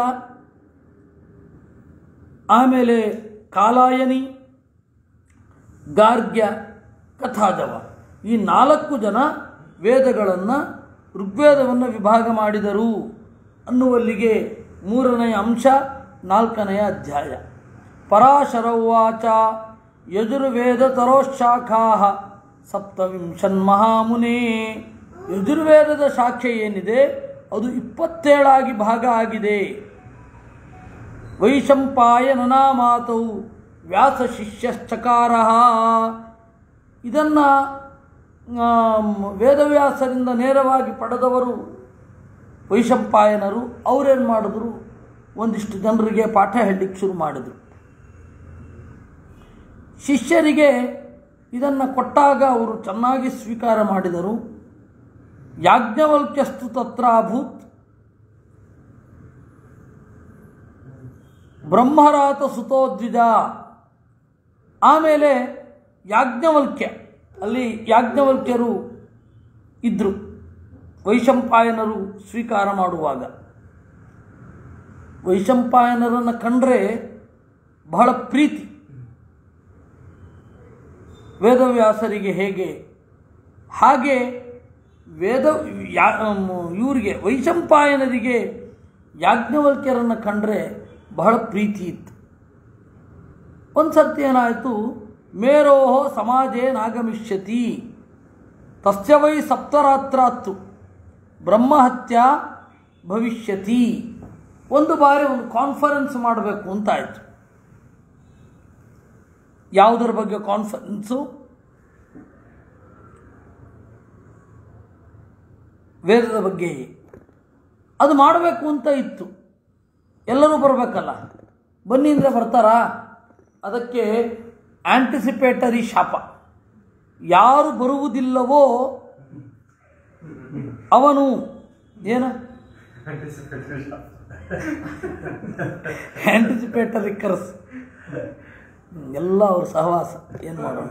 ಆಮೇಲೆ ಕಾಲಾಯನಿ ಗಾರ್ಗ್ಯ ಕಥಾಜವ ಈ ನಾಲ್ಕು ಜನ ವೇದಗಳನ್ನು ಋಗ್ವೇದವನ್ನು ವಿಭಾಗ ಮಾಡಿದರು ಅನ್ನುವಲ್ಲಿಗೆ ಮೂರನೆಯ ಅಂಶ ನಾಲ್ಕನೆಯ ಅಧ್ಯಾಯ ಪರಾಶರ ಉವಾಚ ಯಜುರ್ವೇದ ತರೋಶಾಖಾ ಸಪ್ತವಿಂಶನ್ಮಹಾಮುನೇ ಯಜುರ್ವೇದದ ಶಾಖೆ ಏನಿದೆ ಅದು ಇಪ್ಪತ್ತೇಳಾಗಿ ಭಾಗ ಆಗಿದೆ ವೈಶಂಪಾಯನನ ಮಾತವು ವ್ಯಾಸ ಶಿಷ್ಯಶ್ಚಕಾರ ಇದನ್ನು ವೇದವ್ಯಾಸರಿಂದ ನೇರವಾಗಿ ಪಡೆದವರು ವೈಶಂಪಾಯನರು ಅವರೇನು ಮಾಡಿದ್ರು ಒಂದಿಷ್ಟು ಜನರಿಗೆ ಪಾಠ ಹೇಳಲಿಕ್ಕೆ ಶುರು ಮಾಡಿದರು ಶಿಷ್ಯರಿಗೆ ಇದನ್ನು ಕೊಟ್ಟಾಗ ಅವರು ಚೆನ್ನಾಗಿ ಸ್ವೀಕಾರ ಮಾಡಿದರು ಯಾಜ್ಞವಲ್ಕ್ಯಸ್ತು ತತ್ರಾಭೂತ್ ಬ್ರಹ್ಮರಾತ ಸುತೋದ್ವಿಜ ಆಮೇಲೆ ಯಾಜ್ಞವಲ್ಕ್ಯ ಅಲ್ಲಿ ಯಾಜ್ಞವಲ್ಕ್ಯರು ಇದ್ದರು ವೈಶಂಪಾಯನರು ಸ್ವೀಕಾರ ಮಾಡುವಾಗ ವೈಶಂಪಾಯನರನ್ನು ಕಂಡ್ರೆ ಬಹಳ ಪ್ರೀತಿ ವೇದವ್ಯಾಸರಿಗೆ ಹೇಗೆ ಹಾಗೆ ವೇದ ಯಾ ಇವರಿಗೆ ವೈಶಂಪಾಯನರಿಗೆ ಯಾಜ್ಞವಲ್ಕ್ಯರನ್ನು ಕಂಡ್ರೆ ಬಹಳ ಪ್ರೀತಿ ಇತ್ತು ಒಂದು ಸರ್ತಿ ಏನಾಯಿತು ಮೇರೋಹೋ ಸಮಾಜೇ ನಾಗಮಿಷ್ಯತಿ ತಸ್ಯ ವೈ ಸಪ್ತರಾತ್ರಾತ್ತು ಬ್ರಹ್ಮಹತ್ಯ ಭವಿಷ್ಯತಿ ಒಂದು ಬಾರಿ ಒಂದು ಕಾನ್ಫರೆನ್ಸ್ ಮಾಡಬೇಕು ಅಂತ ಆಯಿತು ಯಾವುದರ ಬಗ್ಗೆ ಕಾನ್ಫರೆನ್ಸು ವೇದದ ಬಗ್ಗೆ ಅದು ಮಾಡಬೇಕು ಅಂತ ಇತ್ತು ಎಲ್ಲರೂ ಬರಬೇಕಲ್ಲ ಬನ್ನಿ ಅಂದರೆ ಬರ್ತಾರಾ ಅದಕ್ಕೆ ಆಂಟಿಸಿಪೇಟರಿ ಶಾಪ ಯಾರು ಬರುವುದಿಲ್ಲವೋ ಅವನು ಏನು ಆಂಟಿಸಿಪೇಟರಿ ಕರ್ಸ್ ಎಲ್ಲ ಅವ್ರ ಸಹವಾಸ ಏನು ಮಾಡೋಣ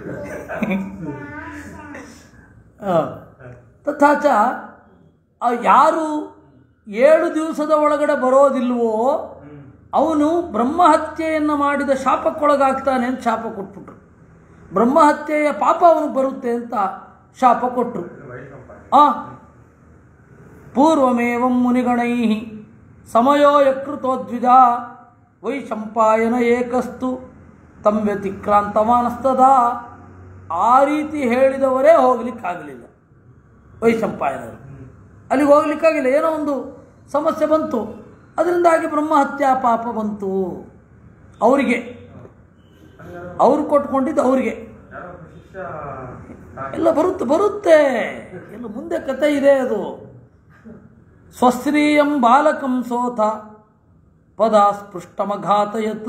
ಆ, ತಥಾಚ ಆ ಯಾರು ಏಳು ದಿವಸದ ಒಳಗಡೆ ಬರೋದಿಲ್ವೋ ಅವನು ಬ್ರಹ್ಮಹತ್ಯೆಯನ್ನು ಮಾಡಿದ ಶಾಪಕ್ಕೊಳಗಾಗ್ತಾನೆ ಅಂತ ಶಾಪ ಕೊಟ್ಬಿಟ್ರು ಬ್ರಹ್ಮಹತ್ಯೆಯ ಪಾಪ ಅವನಿಗೆ ಬರುತ್ತೆ ಅಂತ ಶಾಪ ಕೊಟ್ಟರು ಆ ಪೂರ್ವಮೇವಂ ಮುನಿಗಣೈ ಸಮಯೋ ಯಕೃತೋದ್ವಿಜ ವೈಶಂಪಾಯನ ಏಕಸ್ತು ತಂ ವ್ಯತಿಕ್ರಾಂತಮಾನಸ್ತದ ಆ ರೀತಿ ಹೇಳಿದವರೇ ಹೋಗ್ಲಿಕ್ಕಾಗಲಿಲ್ಲ ವೈಶಂಪಾಯನರು ಅಲ್ಲಿಗೆ ಹೋಗ್ಲಿಕ್ಕಾಗಿಲ್ಲ ಏನೋ ಒಂದು ಸಮಸ್ಯೆ ಬಂತು ಅದರಿಂದಾಗಿ ಬ್ರಹ್ಮಹತ್ಯಾ ಪಾಪ ಬಂತು ಅವರಿಗೆ ಅವ್ರು ಕೊಟ್ಕೊಂಡಿದ್ದು ಅವರಿಗೆ ಯಾರೋ ಒಬ್ಬ ಶಿಷ್ಯ ಎಲ್ಲ ಬರುತ್ತೆ ಬರುತ್ತೆ ಎಲ್ಲ ಮುಂದೆ ಕತೆ ಇದೆ ಅದು ಸ್ವಸ್ತ್ರೀಯಂ ಬಾಲಕಂ ಸೋತ ಪದ ಸ್ಪೃಷ್ಟಮಘಾತಯತ್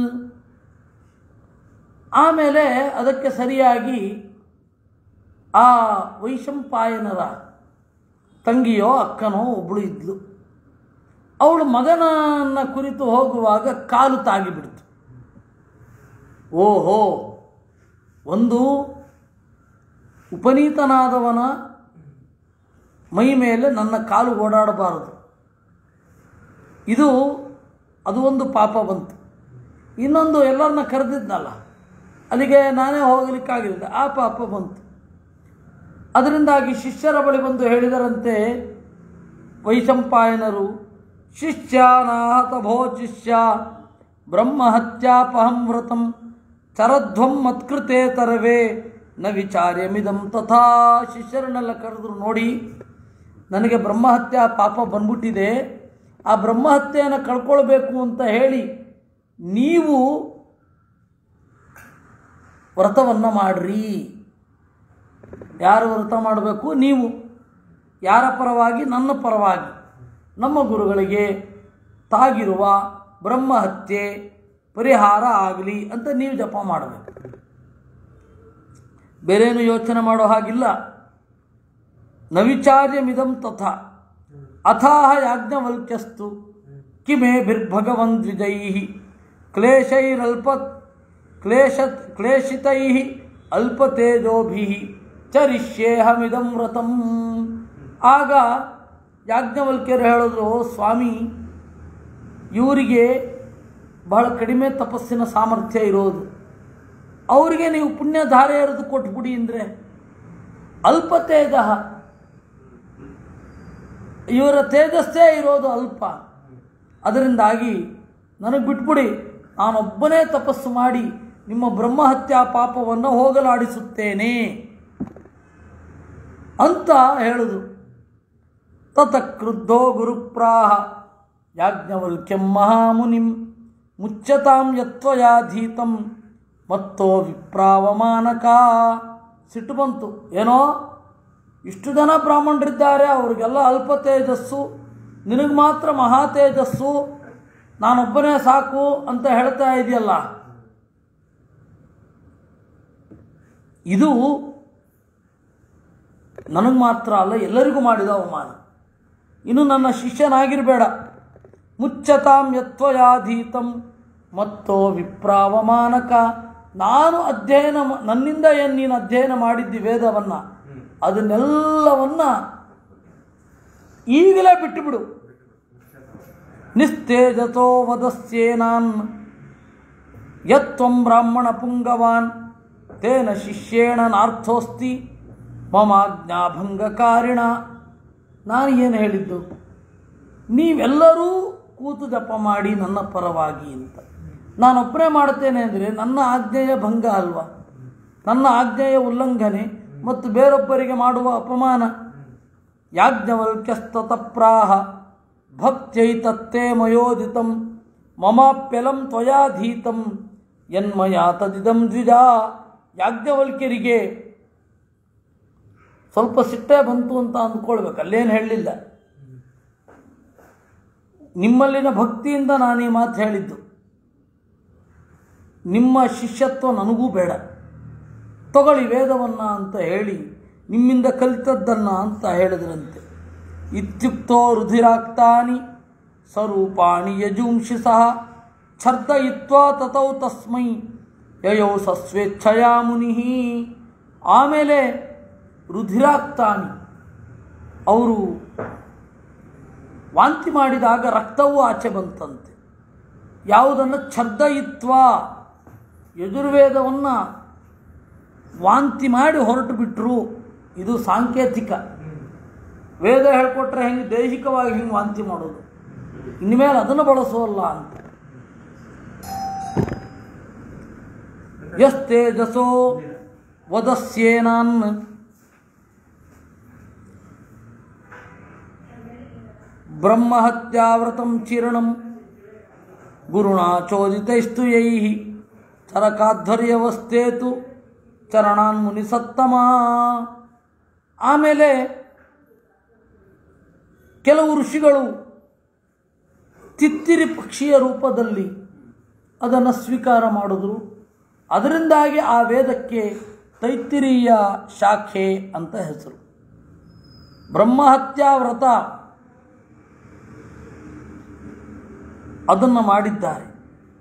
ಆಮೇಲೆ ಅದಕ್ಕೆ ಸರಿಯಾಗಿ ಆ ವೈಶಂಪಾಯನರ ತಂಗಿಯೋ ಅಕ್ಕನೋ ಒಬ್ಬಳು ಇದ್ಲು ಅವಳು ಮಗನನ್ನ ಕುರಿತು ಹೋಗುವಾಗ ಕಾಲು ತಾಗಿಬಿಡ್ತು ಓಹೋ ಒಂದು ಉಪನೀತನಾದವನ ಮೈ ಮೇಲೆ ನನ್ನ ಕಾಲು ಓಡಾಡಬಾರದು ಇದು ಅದು ಒಂದು ಪಾಪ ಬಂತು ಇನ್ನೊಂದು ಎಲ್ಲರನ್ನ ಕರೆದಿದ್ನಲ್ಲ ಅಲ್ಲಿಗೆ ನಾನೇ ಹೋಗಲಿಕ್ಕಾಗಿಲ್ಲ ಆ ಪಾಪ ಬಂತು ಅದರಿಂದಾಗಿ ಶಿಷ್ಯರ ಬಳಿ ಬಂದು ಹೇಳಿದರಂತೆ ವೈಶಂಪಾಯನರು ಶಿಷ್ಯಾನಾಹತ ಭೋ ಶಿಷ್ಯ ಬ್ರಹ್ಮಹತ್ಯಾಪಹಂ ವ್ರತಂ ಚರಧ್ವಂ ಮತ್ಕೃತೆ ತರವೇ ನ ವಿಚಾರ್ಯಮಿದಂ ತಥಾ ಶಿಷ್ಯರನ್ನೆಲ್ಲ ಕರೆದ್ರು ನೋಡಿ ನನಗೆ ಬ್ರಹ್ಮಹತ್ಯಾ ಪಾಪ ಬಂದ್ಬಿಟ್ಟಿದೆ ಆ ಬ್ರಹ್ಮಹತ್ಯೆಯನ್ನು ಕಳ್ಕೊಳ್ಬೇಕು ಅಂತ ಹೇಳಿ ನೀವು ವ್ರತವನ್ನು ಮಾಡ್ರಿ ಯಾರು ವ್ರತ ಮಾಡಬೇಕು ನೀವು ಯಾರ ಪರವಾಗಿ ನನ್ನ ಪರವಾಗಿ ನಮ್ಮ ಗುರುಗಳಿಗೆ ತಾಗಿರುವ ಬ್ರಹ್ಮಹತ್ಯೆ ಪರಿಹಾರ ಆಗಲಿ ಅಂತ ನೀವು ಜಪ ಮಾಡಬೇಕು ಬೇರೇನು ಯೋಚನೆ ಮಾಡೋ ಹಾಗಿಲ್ಲ ನ ವಿಚಾರ್ಯಮಿದಂ ತಥಾ ಅಥಾಹ ಯಾಜ್ಞವಲ್ಕ್ಯಸ್ತು ಕಿಮೇಭಿರ್ಭಗವನ್ ದ್ವಿಜೈ ಕ್ಲೇಶೈರಲ್ಪ ಕ್ಲೇಶ ಕ್ಲೇಶಿತೈ ಅಲ್ಪತೇಜೋಭಿ ಚರಿಷ್ಯೇಹಮಿದಂ ವ್ರತಂ ಆಗ ಯಾಜ್ಞವಲ್ಕ್ಯರು ಹೇಳಿದ್ರು ಸ್ವಾಮಿ ಇವರಿಗೆ ಬಹಳ ಕಡಿಮೆ ತಪಸ್ಸಿನ ಸಾಮರ್ಥ್ಯ ಇರೋದು ಅವರಿಗೆ ನೀವು ಪುಣ್ಯ ಧಾರೆ ಎರೆದು ಕೊಟ್ಬಿಡಿ ಅಂದರೆ ಅಲ್ಪ ತೇಜ ಇವರ ತೇಜಸ್ಸೇ ಇರೋದು ಅಲ್ಪ ಅದರಿಂದಾಗಿ ನನಗೆ ಬಿಟ್ಬಿಡಿ ನಾನೊಬ್ಬನೇ ತಪಸ್ಸು ಮಾಡಿ ನಿಮ್ಮ ಬ್ರಹ್ಮಹತ್ಯಾ ಪಾಪವನ್ನು ಹೋಗಲಾಡಿಸುತ್ತೇನೆ ಅಂತ ಹೇಳುದು ತತ ಕ್ರುದ್ಧೋ ಗುರುಪ್ರಾಹ ಯಾಜ್ಞವಲ್ಕ್ಯಂ ಮಹಾಮುನಿಂ ಮುಚ್ಚತಾಂ ಯತ್ವಯಾಧೀತಂ ಮತ್ತೋ ವಿಪ್ರಾವಮಾನಕ ಸಿಟ್ಟು ಬಂತು ಏನೋ ಇಷ್ಟು ಜನ ಬ್ರಾಹ್ಮಣರಿದ್ದಾರೆ ಅವ್ರಿಗೆಲ್ಲ ಅಲ್ಪ ತೇಜಸ್ಸು ನಿನಗೆ ಮಾತ್ರ ಮಹಾ ತೇಜಸ್ಸು ನಾನೊಬ್ಬನೇ ಸಾಕು ಅಂತ ಹೇಳ್ತಾ ಇದೆಯಲ್ಲ ಇದು ನನಗೆ ಮಾತ್ರ ಅಲ್ಲ ಎಲ್ಲರಿಗೂ ಮಾಡಿದ ಅವಮಾನ ಇನ್ನು ನನ್ನ ಶಿಷ್ಯನಾಗಿರಬೇಡ ಮುಚ್ಚತಾಂ ಯತ್ವಯಾಧೀತಂ ಮತ್ತೋ ವಿಪ್ರಾವಮಾನಕ ನಾನು ಅಧ್ಯಯನ ಮ- ನನ್ನಿಂದ ಏನು ನೀನು ಅಧ್ಯಯನ ಮಾಡಿದ್ದಿ ವೇದವನ್ನು ಅದನ್ನೆಲ್ಲವನ್ನ ಈಗಲೇ ಬಿಟ್ಟುಬಿಡು ನಿಸ್ತೇಜತೋ ವದಸ್ಯೇನಾನ್ ಯತ್ವಂ ಬ್ರಾಹ್ಮಣ ಪುಂಗವಾನ್ ತೇನ ಶಿಷ್ಯೇಣ ನಾರ್ಥೋಸ್ತಿ ಮಮಾಜ್ಞಾಭಂಗಕಾರಿಣ ನಾನು ಏನು ಹೇಳಿದ್ದು ನೀವೆಲ್ಲರೂ ಕೂತು ಜಪ ಮಾಡಿ ನನ್ನ ಪರವಾಗಿ ಅಂತ ನಾನೊಬ್ಬರೇ ಮಾಡ್ತೇನೆ ಅಂದರೆ ನನ್ನ ಆಜ್ಞೆಯ ಭಂಗ ಅಲ್ವಾ ನನ್ನ ಆಜ್ಞೆಯ ಉಲ್ಲಂಘನೆ ಮತ್ತು ಬೇರೊಬ್ಬರಿಗೆ ಮಾಡುವ ಅಪಮಾನ ಯಾಜ್ಞವಲ್ಕ್ಯಸ್ತತಪ್ರಾಹ ಭಕ್ತ್ಯೈತತ್ತೇ ಮಯೋದಿತಂ ಮಮಾಪ್ಯಲಂ ತ್ವಯಾಧೀತಂ ಯನ್ಮಯಾ ತದಿದಂ ದ್ವಿಜಾ ಯಾಜ್ಞವಲ್ಕ್ಯರಿಗೆ ಸ್ವಲ್ಪ ಸಿಟ್ಟೇ ಬಂತು ಅಂತ ಅಂದ್ಕೊಳ್ಬೇಕು ಅಲ್ಲೇನು ಹೇಳಲಿಲ್ಲ ನಿಮ್ಮಲ್ಲಿನ ಭಕ್ತಿಯಿಂದ ನಾನು ಈ ಮಾತು ಹೇಳಿದ್ದು ನಿಮ್ಮ ಶಿಷ್ಯತ್ವ ನನಗೂ ಬೇಡ ತಗೊಳ್ಳಿ ವೇದವನ್ನು ಅಂತ ಹೇಳಿ ನಿಮ್ಮಿಂದ ಕಲಿತದ್ದನ್ನು ಅಂತ ಹೇಳಿದ್ರಂತೆ ಇತ್ಯುಕ್ತೋ ರುಧಿರಾಕ್ತಾನಿ ಸ್ವರೂಪಾಣಿ ಯಜುಂಷಿ ಸಹ ಛರ್ದಯಿತ್ವಾ ತತೌ ತಸ್ಮೈ ಯಯೌ ಸಸ್ವೇಚ್ಛಯಾ ಮುನಿ ಆಮೇಲೆ ರುಧಿರಾಕ್ತಾನಿ ಅವರು ವಾಂತಿ ಮಾಡಿದಾಗ ರಕ್ತವೂ ಆಚೆ ಬಂತಂತೆ ಯಾವುದನ್ನು ಛರ್ದಯಿತ್ವ ಯಜುರ್ವೇದವನ್ನು ವಾಂತಿ ಮಾಡಿ ಹೊರಟು ಬಿಟ್ಟರು ಇದು ಸಾಂಕೇತಿಕ ವೇದ ಹೇಳ್ಕೊಟ್ರೆ ಹೆಂಗೆ ದೈಹಿಕವಾಗಿ ಹಿಂಗೆ ವಾಂತಿ ಮಾಡೋದು ಇನ್ಮೇಲೆ ಅದನ್ನು ಬಳಸೋಲ್ಲ ಅಂತ ಯಸ್ತೇಜಸೋ ವದಸ್ಯೇನಾನ್ ಬ್ರಹ್ಮಹತ್ಯಾವ್ರತಂ ಚಿರಣಂ ಗುರುಣಾ ಚೋದಿತೈಸ್ತು ಯೈಃ ಚರಕಾಧ್ವರ್ಯವಸ್ಥೇತು ಚರಣಾನ್ ಮುನಿಸತ್ತಮ ಆಮೇಲೆ ಕೆಲವು ಋಷಿಗಳು ತಿತ್ತಿರಿ ಪಕ್ಷಿಯ ರೂಪದಲ್ಲಿ ಅದನ್ನು ಸ್ವೀಕಾರ ಮಾಡಿದ್ರು ಅದರಿಂದಾಗಿ ಆ ವೇದಕ್ಕೆ ತೈತ್ತಿರೀಯ ಶಾಖೆ ಅಂತ ಹೆಸರು ಬ್ರಹ್ಮಹತ್ಯಾ ವ್ರತ ಅದನ್ನು ಮಾಡಿದ್ದಾರೆ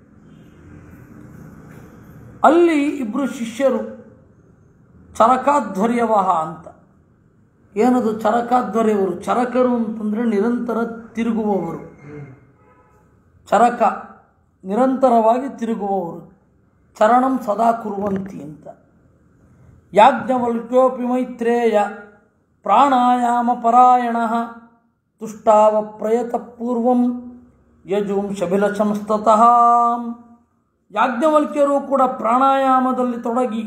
ಅಲ್ಲಿ ಇಬ್ಬರು ಶಿಷ್ಯರು ಚರಕಾಧ್ವರ್ಯವಹ ಅಂತ ಏನದು ಚರಕಾಧ್ವರ್ಯವರು ಚರಕರು ಅಂತಂದರೆ ನಿರಂತರ ತಿರುಗುವವರು ಚರಕ ನಿರಂತರವಾಗಿ ತಿರುಗುವವರು ಚರಣಂ ಸದಾ ಕುರುವಂತಿ ಅಂತ ಯಾಜ್ಞವಲ್ಕ್ಯೋಪಿ ಮೈತ್ರೇಯ ಪ್ರಾಣಾಯಾಮ ಪರಾಯಣ ತುಷ್ಟಾವ ಪ್ರಯತ ಪೂರ್ವಂ ಯಜುಂ ಶಬಿಲಶಂಸ್ತತಃ ಯಾಜ್ಞವಲ್ಕ್ಯರು ಕೂಡ ಪ್ರಾಣಾಯಾಮದಲ್ಲಿ ತೊಡಗಿ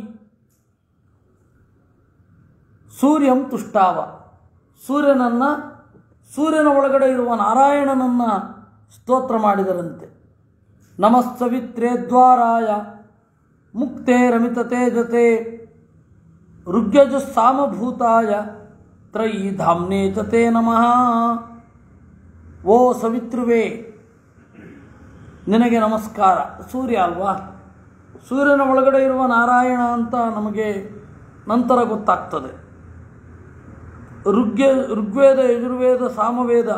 ಸೂರ್ಯಂ ತುಷ್ಟಾವ ಸೂರ್ಯನನ್ನು ಸೂರ್ಯನ ಒಳಗಡೆ ಇರುವ ನಾರಾಯಣನನ್ನು ಸ್ತೋತ್ರ ಮಾಡಿದರಂತೆ ನಮಸ್ಸವಿತ್ರೇ ದ್ವಾರಾಯ ಮುಕ್ತೇ ರಮಿತ ತೇಜತೆ ಋಗ್ಯಜು ಸಾಮಭೂತಾಯ ತ್ರಯಿ ಧಾಮ್ನೇ ಚ ತೇ ನಮಃ ಓ ಸವಿತೃವೇ ನಿನಗೆ ನಮಸ್ಕಾರ ಸೂರ್ಯ ಅಲ್ವಾ ಸೂರ್ಯನ ಒಳಗಡೆ ಇರುವ ನಾರಾಯಣ ಅಂತ ನಮಗೆ ನಂತರ ಗೊತ್ತಾಗ್ತದೆ ಋಗ್ಯ ಋಗ್ವೇದ ಯಜುರ್ವೇದ ಸಾಮವೇದ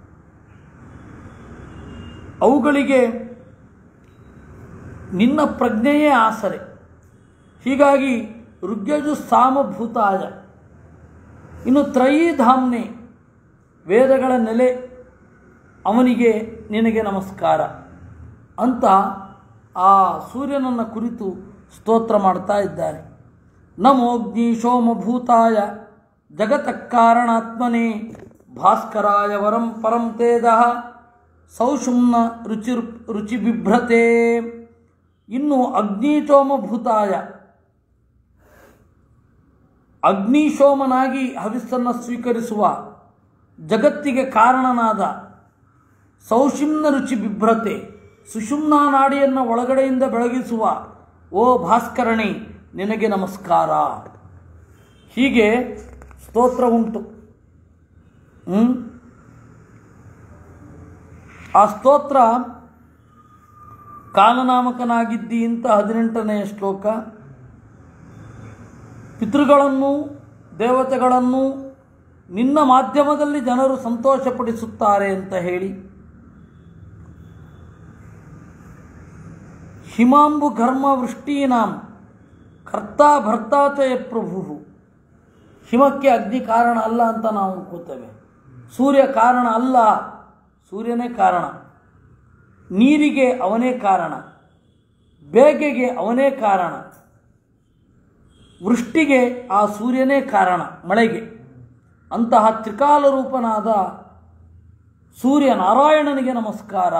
ಅವುಗಳಿಗೆ ನಿನ್ನ ಪ್ರಜ್ಞೆಯೇ ಆಸರೆ ಹೀಗಾಗಿ ಋಗ್ಯಜು ಸಾಮಭೂತಾಯ ಇನ್ನು ತ್ರಯೀಧಾಮ್ನೆ ವೇದಗಳ ನೆಲೆ ಅವನಿಗೆ ನಿನಗೆ ನಮಸ್ಕಾರ ಅಂತ ಆ ಸೂರ್ಯನನ್ನು ಕುರಿತು ಸ್ತೋತ್ರ ಮಾಡ್ತಾ ಇದ್ದಾರೆ ನಮೋಗ್ನಿ ಸೋಮಭೂತಾಯ ಜಗತಃ ಕಾರಣಾತ್ಮನೇ ಭಾಸ್ಕರಾಯ ವರಂ ಪರಂ ತೇಜ ಸೌಷುಮ್ನ ರುಚಿ ರುಚಿ ಬಿಭ್ರತೆ ಇನ್ನು ಅಗ್ನಿಚೋಮಭೂತಾಯ ಅಗ್ನಿಶೋಮನಾಗಿ ಹವಿಸ್ಸನ್ನು ಸ್ವೀಕರಿಸುವ ಜಗತ್ತಿಗೆ ಕಾರಣನಾದ ಸೌಷಿಮ್ನ ರುಚಿ ಬಿಭ್ರತೆ ಸುಷುಮ್ನ ನಾಡಿಯನ್ನು ಒಳಗಡೆಯಿಂದ ಬೆಳಗಿಸುವ ಓ ಭಾಸ್ಕರಣಿ ನಿನಗೆ ನಮಸ್ಕಾರ ಹೀಗೆ ಸ್ತೋತ್ರ ಉಂಟು ಹ್ಮ್? ಆ ಸ್ತೋತ್ರ ಕಾಲನಾಮಕನಾಗಿದ್ದಿ ಅಂತ ಹದಿನೆಂಟನೆಯ ಶ್ಲೋಕ ಪಿತೃಗಳನ್ನು ದೇವತೆಗಳನ್ನು ನಿನ್ನ ಮಾಧ್ಯಮದಲ್ಲಿ ಜನರು ಸಂತೋಷಪಡಿಸುತ್ತಾರೆ ಅಂತ ಹೇಳಿ ಹಿಮಾಂಬು ಘರ್ಮ ವೃಷ್ಟೀನಾಂ ಕರ್ತಾ ಭರ್ತಾ ಚ ಯ ಪ್ರಭು ಹಿಮಕ್ಕೆ ಅಗ್ನಿ ಕಾರಣ ಅಲ್ಲ ಅಂತ ನಾವು ಅನ್ಕೋತೇವೆ ಸೂರ್ಯ ಕಾರಣ ಅಲ್ಲ ಸೂರ್ಯನೇ ಕಾರಣ ನೀರಿಗೆ ಅವನೇ ಕಾರಣ ಬೇಗೆಗೆ ಅವನೇ ಕಾರಣ ವೃಷ್ಟಿಗೆ ಆ ಸೂರ್ಯನೇ ಕಾರಣ ಮಳೆಗೆ ಅಂತಹ ತ್ರಿಕಾಲ ರೂಪನಾದ ಸೂರ್ಯ ನಾರಾಯಣನಿಗೆ ನಮಸ್ಕಾರ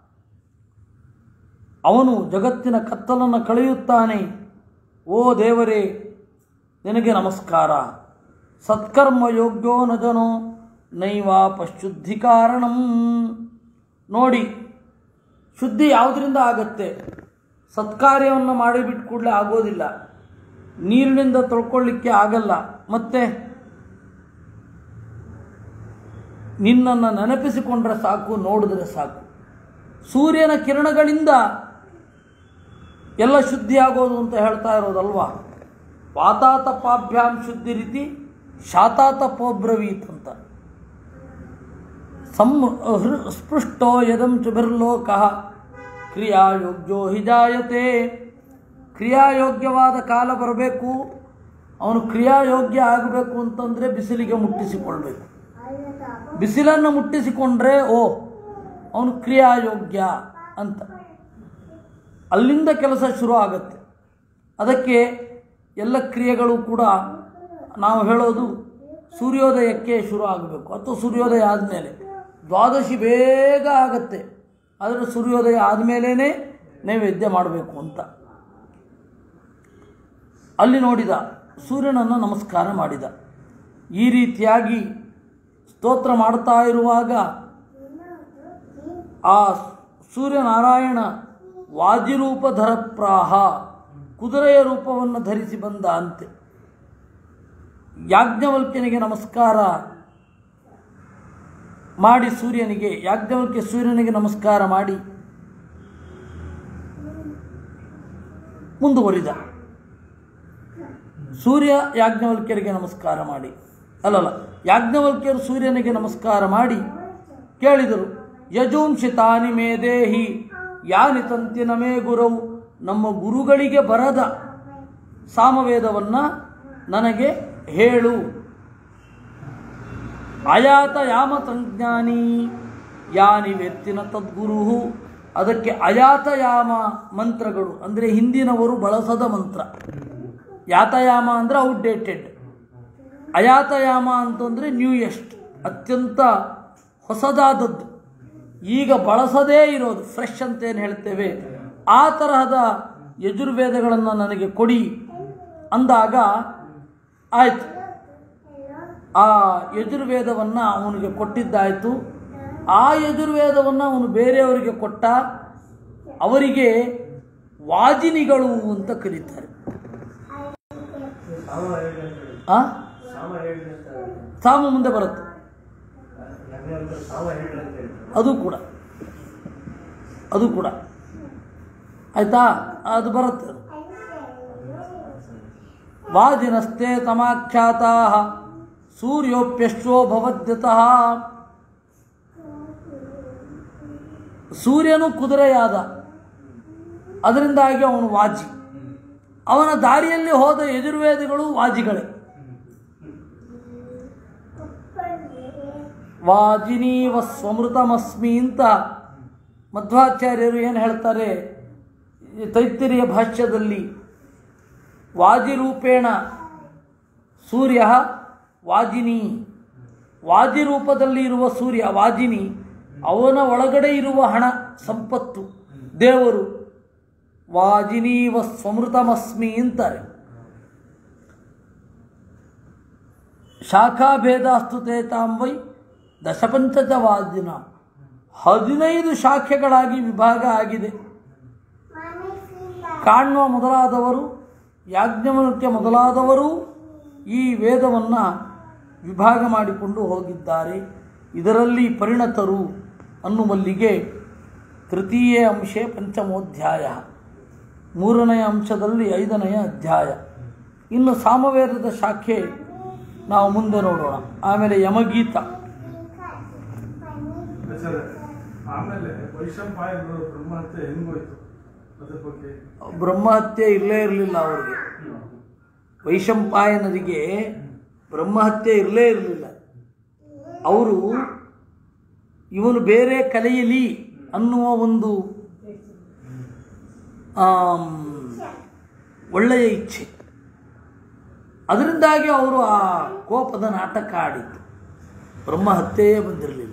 ಅವನು ಜಗತ್ತಿನ ಕತ್ತಲನ್ನು ಕಳೆಯುತ್ತಾನೆ ಓ ದೇವರೇ ನಿನಗೆ ನಮಸ್ಕಾರ ಸತ್ಕರ್ಮ ಯೋಗ್ಯೋ ನಜನೋ ನೈವಾಪಶುದ್ಧಿ ಕಾರಣಂ ನೋಡಿ ಶುದ್ಧಿ ಯಾವುದರಿಂದ ಆಗತ್ತೆ ಸತ್ಕಾರ್ಯವನ್ನು ಮಾಡಿಬಿಟ್ಟು ಕೂಡಲೇ ಆಗೋದಿಲ್ಲ ನೀರಿನಿಂದ ತೊಳ್ಕೊಳ್ಳಿಕ್ಕೆ ಆಗಲ್ಲ ಮತ್ತೆ ನಿನ್ನನ್ನು ನೆನಪಿಸಿಕೊಂಡ್ರೆ ಸಾಕು ನೋಡಿದ್ರೆ ಸಾಕು ಸೂರ್ಯನ ಕಿರಣಗಳಿಂದ ಎಲ್ಲ ಶುದ್ಧಿ ಆಗೋದು ಅಂತ ಹೇಳ್ತಾ ಇರೋದಲ್ವಾ ವಾತಾತಪಾಭ್ಯಾಂ ಶುದ್ಧಿ ರೀತಿ ಶಾತಾತಪೋಬ್ರವೀತ್ ಅಂತ ಸಂ ಹೃ- ಸ್ಪೃಷ್ಟೋ ಯದಂ ಚುಭಿರ್ಲೋಕ ಕ್ರಿಯಾಯೋಗ್ಯೋ ಹಿ ಜಾಯತೆ ಕ್ರಿಯಾಯೋಗ್ಯವಾದ ಕಾಲ ಬರಬೇಕು ಅವನು ಕ್ರಿಯಾಯೋಗ್ಯ ಆಗಬೇಕು ಅಂತಂದರೆ ಬಿಸಿಲಿಗೆ ಮುಟ್ಟಿಸಿಕೊಳ್ಬೇಕು ಬಿಸಿಲನ್ನು ಮುಟ್ಟಿಸಿಕೊಂಡ್ರೆ ಓ ಅವನು ಕ್ರಿಯಾಯೋಗ್ಯ ಅಂತ ಅಲ್ಲಿಂದ ಕೆಲಸ ಶುರು ಆಗುತ್ತೆ ಅದಕ್ಕೆ ಎಲ್ಲ ಕ್ರಿಯೆಗಳು ಕೂಡ ನಾವು ಹೇಳೋದು ಸೂರ್ಯೋದಯಕ್ಕೆ ಶುರು ಆಗಬೇಕು ಅಥವಾ ಸೂರ್ಯೋದಯ ಆದಮೇಲೆ ದ್ವಾದಶಿ ಬೇಗ ಆಗತ್ತೆ ಆದರೆ ಸೂರ್ಯೋದಯ ಆದಮೇಲೇ ನೈವೇದ್ಯ ಮಾಡಬೇಕು ಅಂತ ಅಲ್ಲಿ ನೋಡಿದ ಸೂರ್ಯನನ್ನು ನಮಸ್ಕಾರ ಮಾಡಿದ ಈ ರೀತಿಯಾಗಿ ಸ್ತೋತ್ರ ಮಾಡ್ತಾ ಇರುವಾಗ ಆ ಸೂರ್ಯನಾರಾಯಣ ವಾಜಿರೂಪಧರ ಪ್ರಾಹ ಕುದುರೆಯ ರೂಪವನ್ನು ಧರಿಸಿ ಬಂದ ಅಂತೆ ಯಾಜ್ಞವಲ್ಕ್ಯನಿಗೆ ನಮಸ್ಕಾರ ಮಾಡಿ ಸೂರ್ಯನಿಗೆ ಯಾಜ್ಞವಲ್ಕ್ಯ ಸೂರ್ಯನಿಗೆ ನಮಸ್ಕಾರ ಮಾಡಿ ಮುಂದುವರಿದ ಸೂರ್ಯ ಯಾಜ್ಞವಲ್ಕ್ಯರಿಗೆ ನಮಸ್ಕಾರ ಮಾಡಿ ಅಲ್ಲಲ್ಲ ಯಾಜ್ಞವಲ್ಕ್ಯರು ಸೂರ್ಯನಿಗೆ ನಮಸ್ಕಾರ ಮಾಡಿ ಕೇಳಿದರು ಯಜೂಂಶಿತಾನಿ ಮೇ ದೇಹಿ ಯಾನಿ ತಂತಿನ ಮೇ ಗುರವು ನಮ್ಮ ಗುರುಗಳಿಗೆ ಬರದ ಸಾಮವೇದವನ್ನು ನನಗೆ ಹೇಳು ಅಯಾತ ಯಾಮ ತಂಜ್ಞಾನಿ ಯಾನಿ ವೆತ್ತಿನ ತದ್ಗುರು ಅದಕ್ಕೆ ಅಯಾತಯಾಮ ಮಂತ್ರಗಳು ಅಂದರೆ ಹಿಂದಿನವರು ಬಳಸದ ಮಂತ್ರ ಯಾತಯಾಮ ಅಂದರೆ ಔಟ್ಡೇಟೆಡ್ ಅಯಾತಯಾಮ ಅಂತಂದರೆ ನ್ಯೂಯೆಸ್ಟ್ ಅತ್ಯಂತ ಹೊಸದಾದದ್ದು ಈಗ ಬಳಸದೇ ಇರೋದು ಫ್ರೆಶ್ ಅಂತ ಏನು ಹೇಳ್ತೇವೆ ಆ ತರಹದ ಯಜುರ್ವೇದಗಳನ್ನು ನನಗೆ ಕೊಡಿ ಅಂದಾಗ ಆಯಿತು ಆ ಯಜುರ್ವೇದವನ್ನು ಅವನಿಗೆ ಕೊಟ್ಟಿದ್ದಾಯಿತು ಆ ಯಜುರ್ವೇದವನ್ನು ಅವನು ಬೇರೆಯವರಿಗೆ ಕೊಟ್ಟ ಅವರಿಗೆ ವಾಜಿನಿಗಳು ಅಂತ ಕರೀತಾರೆ ಸಾಮ ಹೇಳಿ ಅಂತ ಹೇಳಿ ಆ ಸಾಮ ಹೇಳಿ ಅಂತ ಹೇಳಿ. ಸಾಮ ಮುಂದೆ ಬರುತ್ತೆ ಯಾಕಂದ್ರೆ ಸಾಮ ಹೇಳಿ ಅಂತ ಹೇಳಿ ಅದು ಕೂಡ ಅದು ಕೂಡ ಆಯ್ತಾ ಅದು ಬರುತ್ತೆ ಅದು ವಾಜಿನಸ್ತೆ ತಮಾಖ್ಯಾತಾ ಸೂರ್ಯೋಪ್ಯಶ್ವೋ ಭವದ್ಯತಃ ಸೂರ್ಯನು ಕುದುರೆಯಾದ ಅದರಿಂದಾಗಿ ಅವನು ವಾಜಿ ಅವನ ದಾರಿಯಲ್ಲಿ ಹೋದ ಯಜುರ್ವೇದಿಗಳು ವಾಜಿಗಳೇ ವಾಜಿನೀವ ಸ್ವಮೃತಮಸ್ಮಿ ಅಂತ ಮಧ್ವಾಚಾರ್ಯರು ಏನು ಹೇಳ್ತಾರೆ ಈ ತೈತ್ತಿರಿಯ ಭಾಷ್ಯದಲ್ಲಿ ವಾಜಿರೂಪೇಣ ಸೂರ್ಯ ವಾಜಿನಿ ವಾಜಿರೂಪದಲ್ಲಿ ಇರುವ ಸೂರ್ಯ ವಾಜಿನಿ ಅವನ ಒಳಗಡೆ ಇರುವ ಹಣ ಸಂಪತ್ತು ದೇವರು ವಾಜಿನೀವ ಸ್ವಮೃತಮಸ್ಮಿ ಅಂತಾರೆ ಶಾಖಾಭೇದಾಸ್ತು ತೇತಾಂಬೈ ದಶಪಂಚಜ ವಾಜಿನ ಹದಿನೈದು ಶಾಖೆಗಳಾಗಿ ವಿಭಾಗ ಆಗಿದೆ ಕಾಣುವ ಮೊದಲಾದವರು ಯಾಜ್ಞವಲ್ಕ್ಯ ಮೊದಲಾದವರು ಈ ವೇದವನ್ನು ವಿಭಾಗ ಮಾಡಿಕೊಂಡು ಹೋಗಿದ್ದಾರೆ ಇದರಲ್ಲಿ ಪರಿಣತರು ಅನ್ನುವಲ್ಲಿಗೆ ತೃತೀಯ ಅಂಶೆ ಪಂಚಮೋಧ್ಯಾಯ ಮೂರನೆಯ ಅಂಶದಲ್ಲಿ ಐದನೆಯ ಅಧ್ಯಾಯ ಇನ್ನು ಸಾಮವೇದದ ಶಾಖೆ ನಾವು ಮುಂದೆ ನೋಡೋಣ ಆಮೇಲೆ ಯಮಗೀತ ಸರ್ ಆಮೇಲೆ ವೈಶಂಪಾಯ ಬ್ರಹ್ಮಹತ್ಯೆ ಹೆಂಗೋಯ್ತು ಅದ್ರ ಬಗ್ಗೆ ಬ್ರಹ್ಮಹತ್ಯೆ ಇಲ್ಲೇ ಇರಲಿಲ್ಲ ಅವರಿಗೆ ವೈಶಂಪಾಯನರಿಗೆ ಬ್ರಹ್ಮಹತ್ಯೆ ಇರಲೇ ಇರಲಿಲ್ಲ ಅವರು ಇವನು ಬೇರೆ ಕಲೆಯಲಿ ಅನ್ನುವ ಒಂದು ಆಮ್, ಒಳ್ಳೆಯ ಇಚ್ಛೆ ಅದರಿಂದಾಗಿ ಅವರು ಆ ಕೋಪದ ನಾಟಕ ಆಡಿದ್ದು ಬ್ರಹ್ಮಹತ್ಯೆಯೇ ಬಂದಿರಲಿಲ್ಲ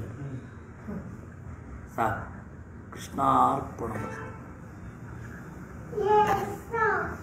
ಸಾಕು ಕೃಷ್ಣಾರ್ಪಣ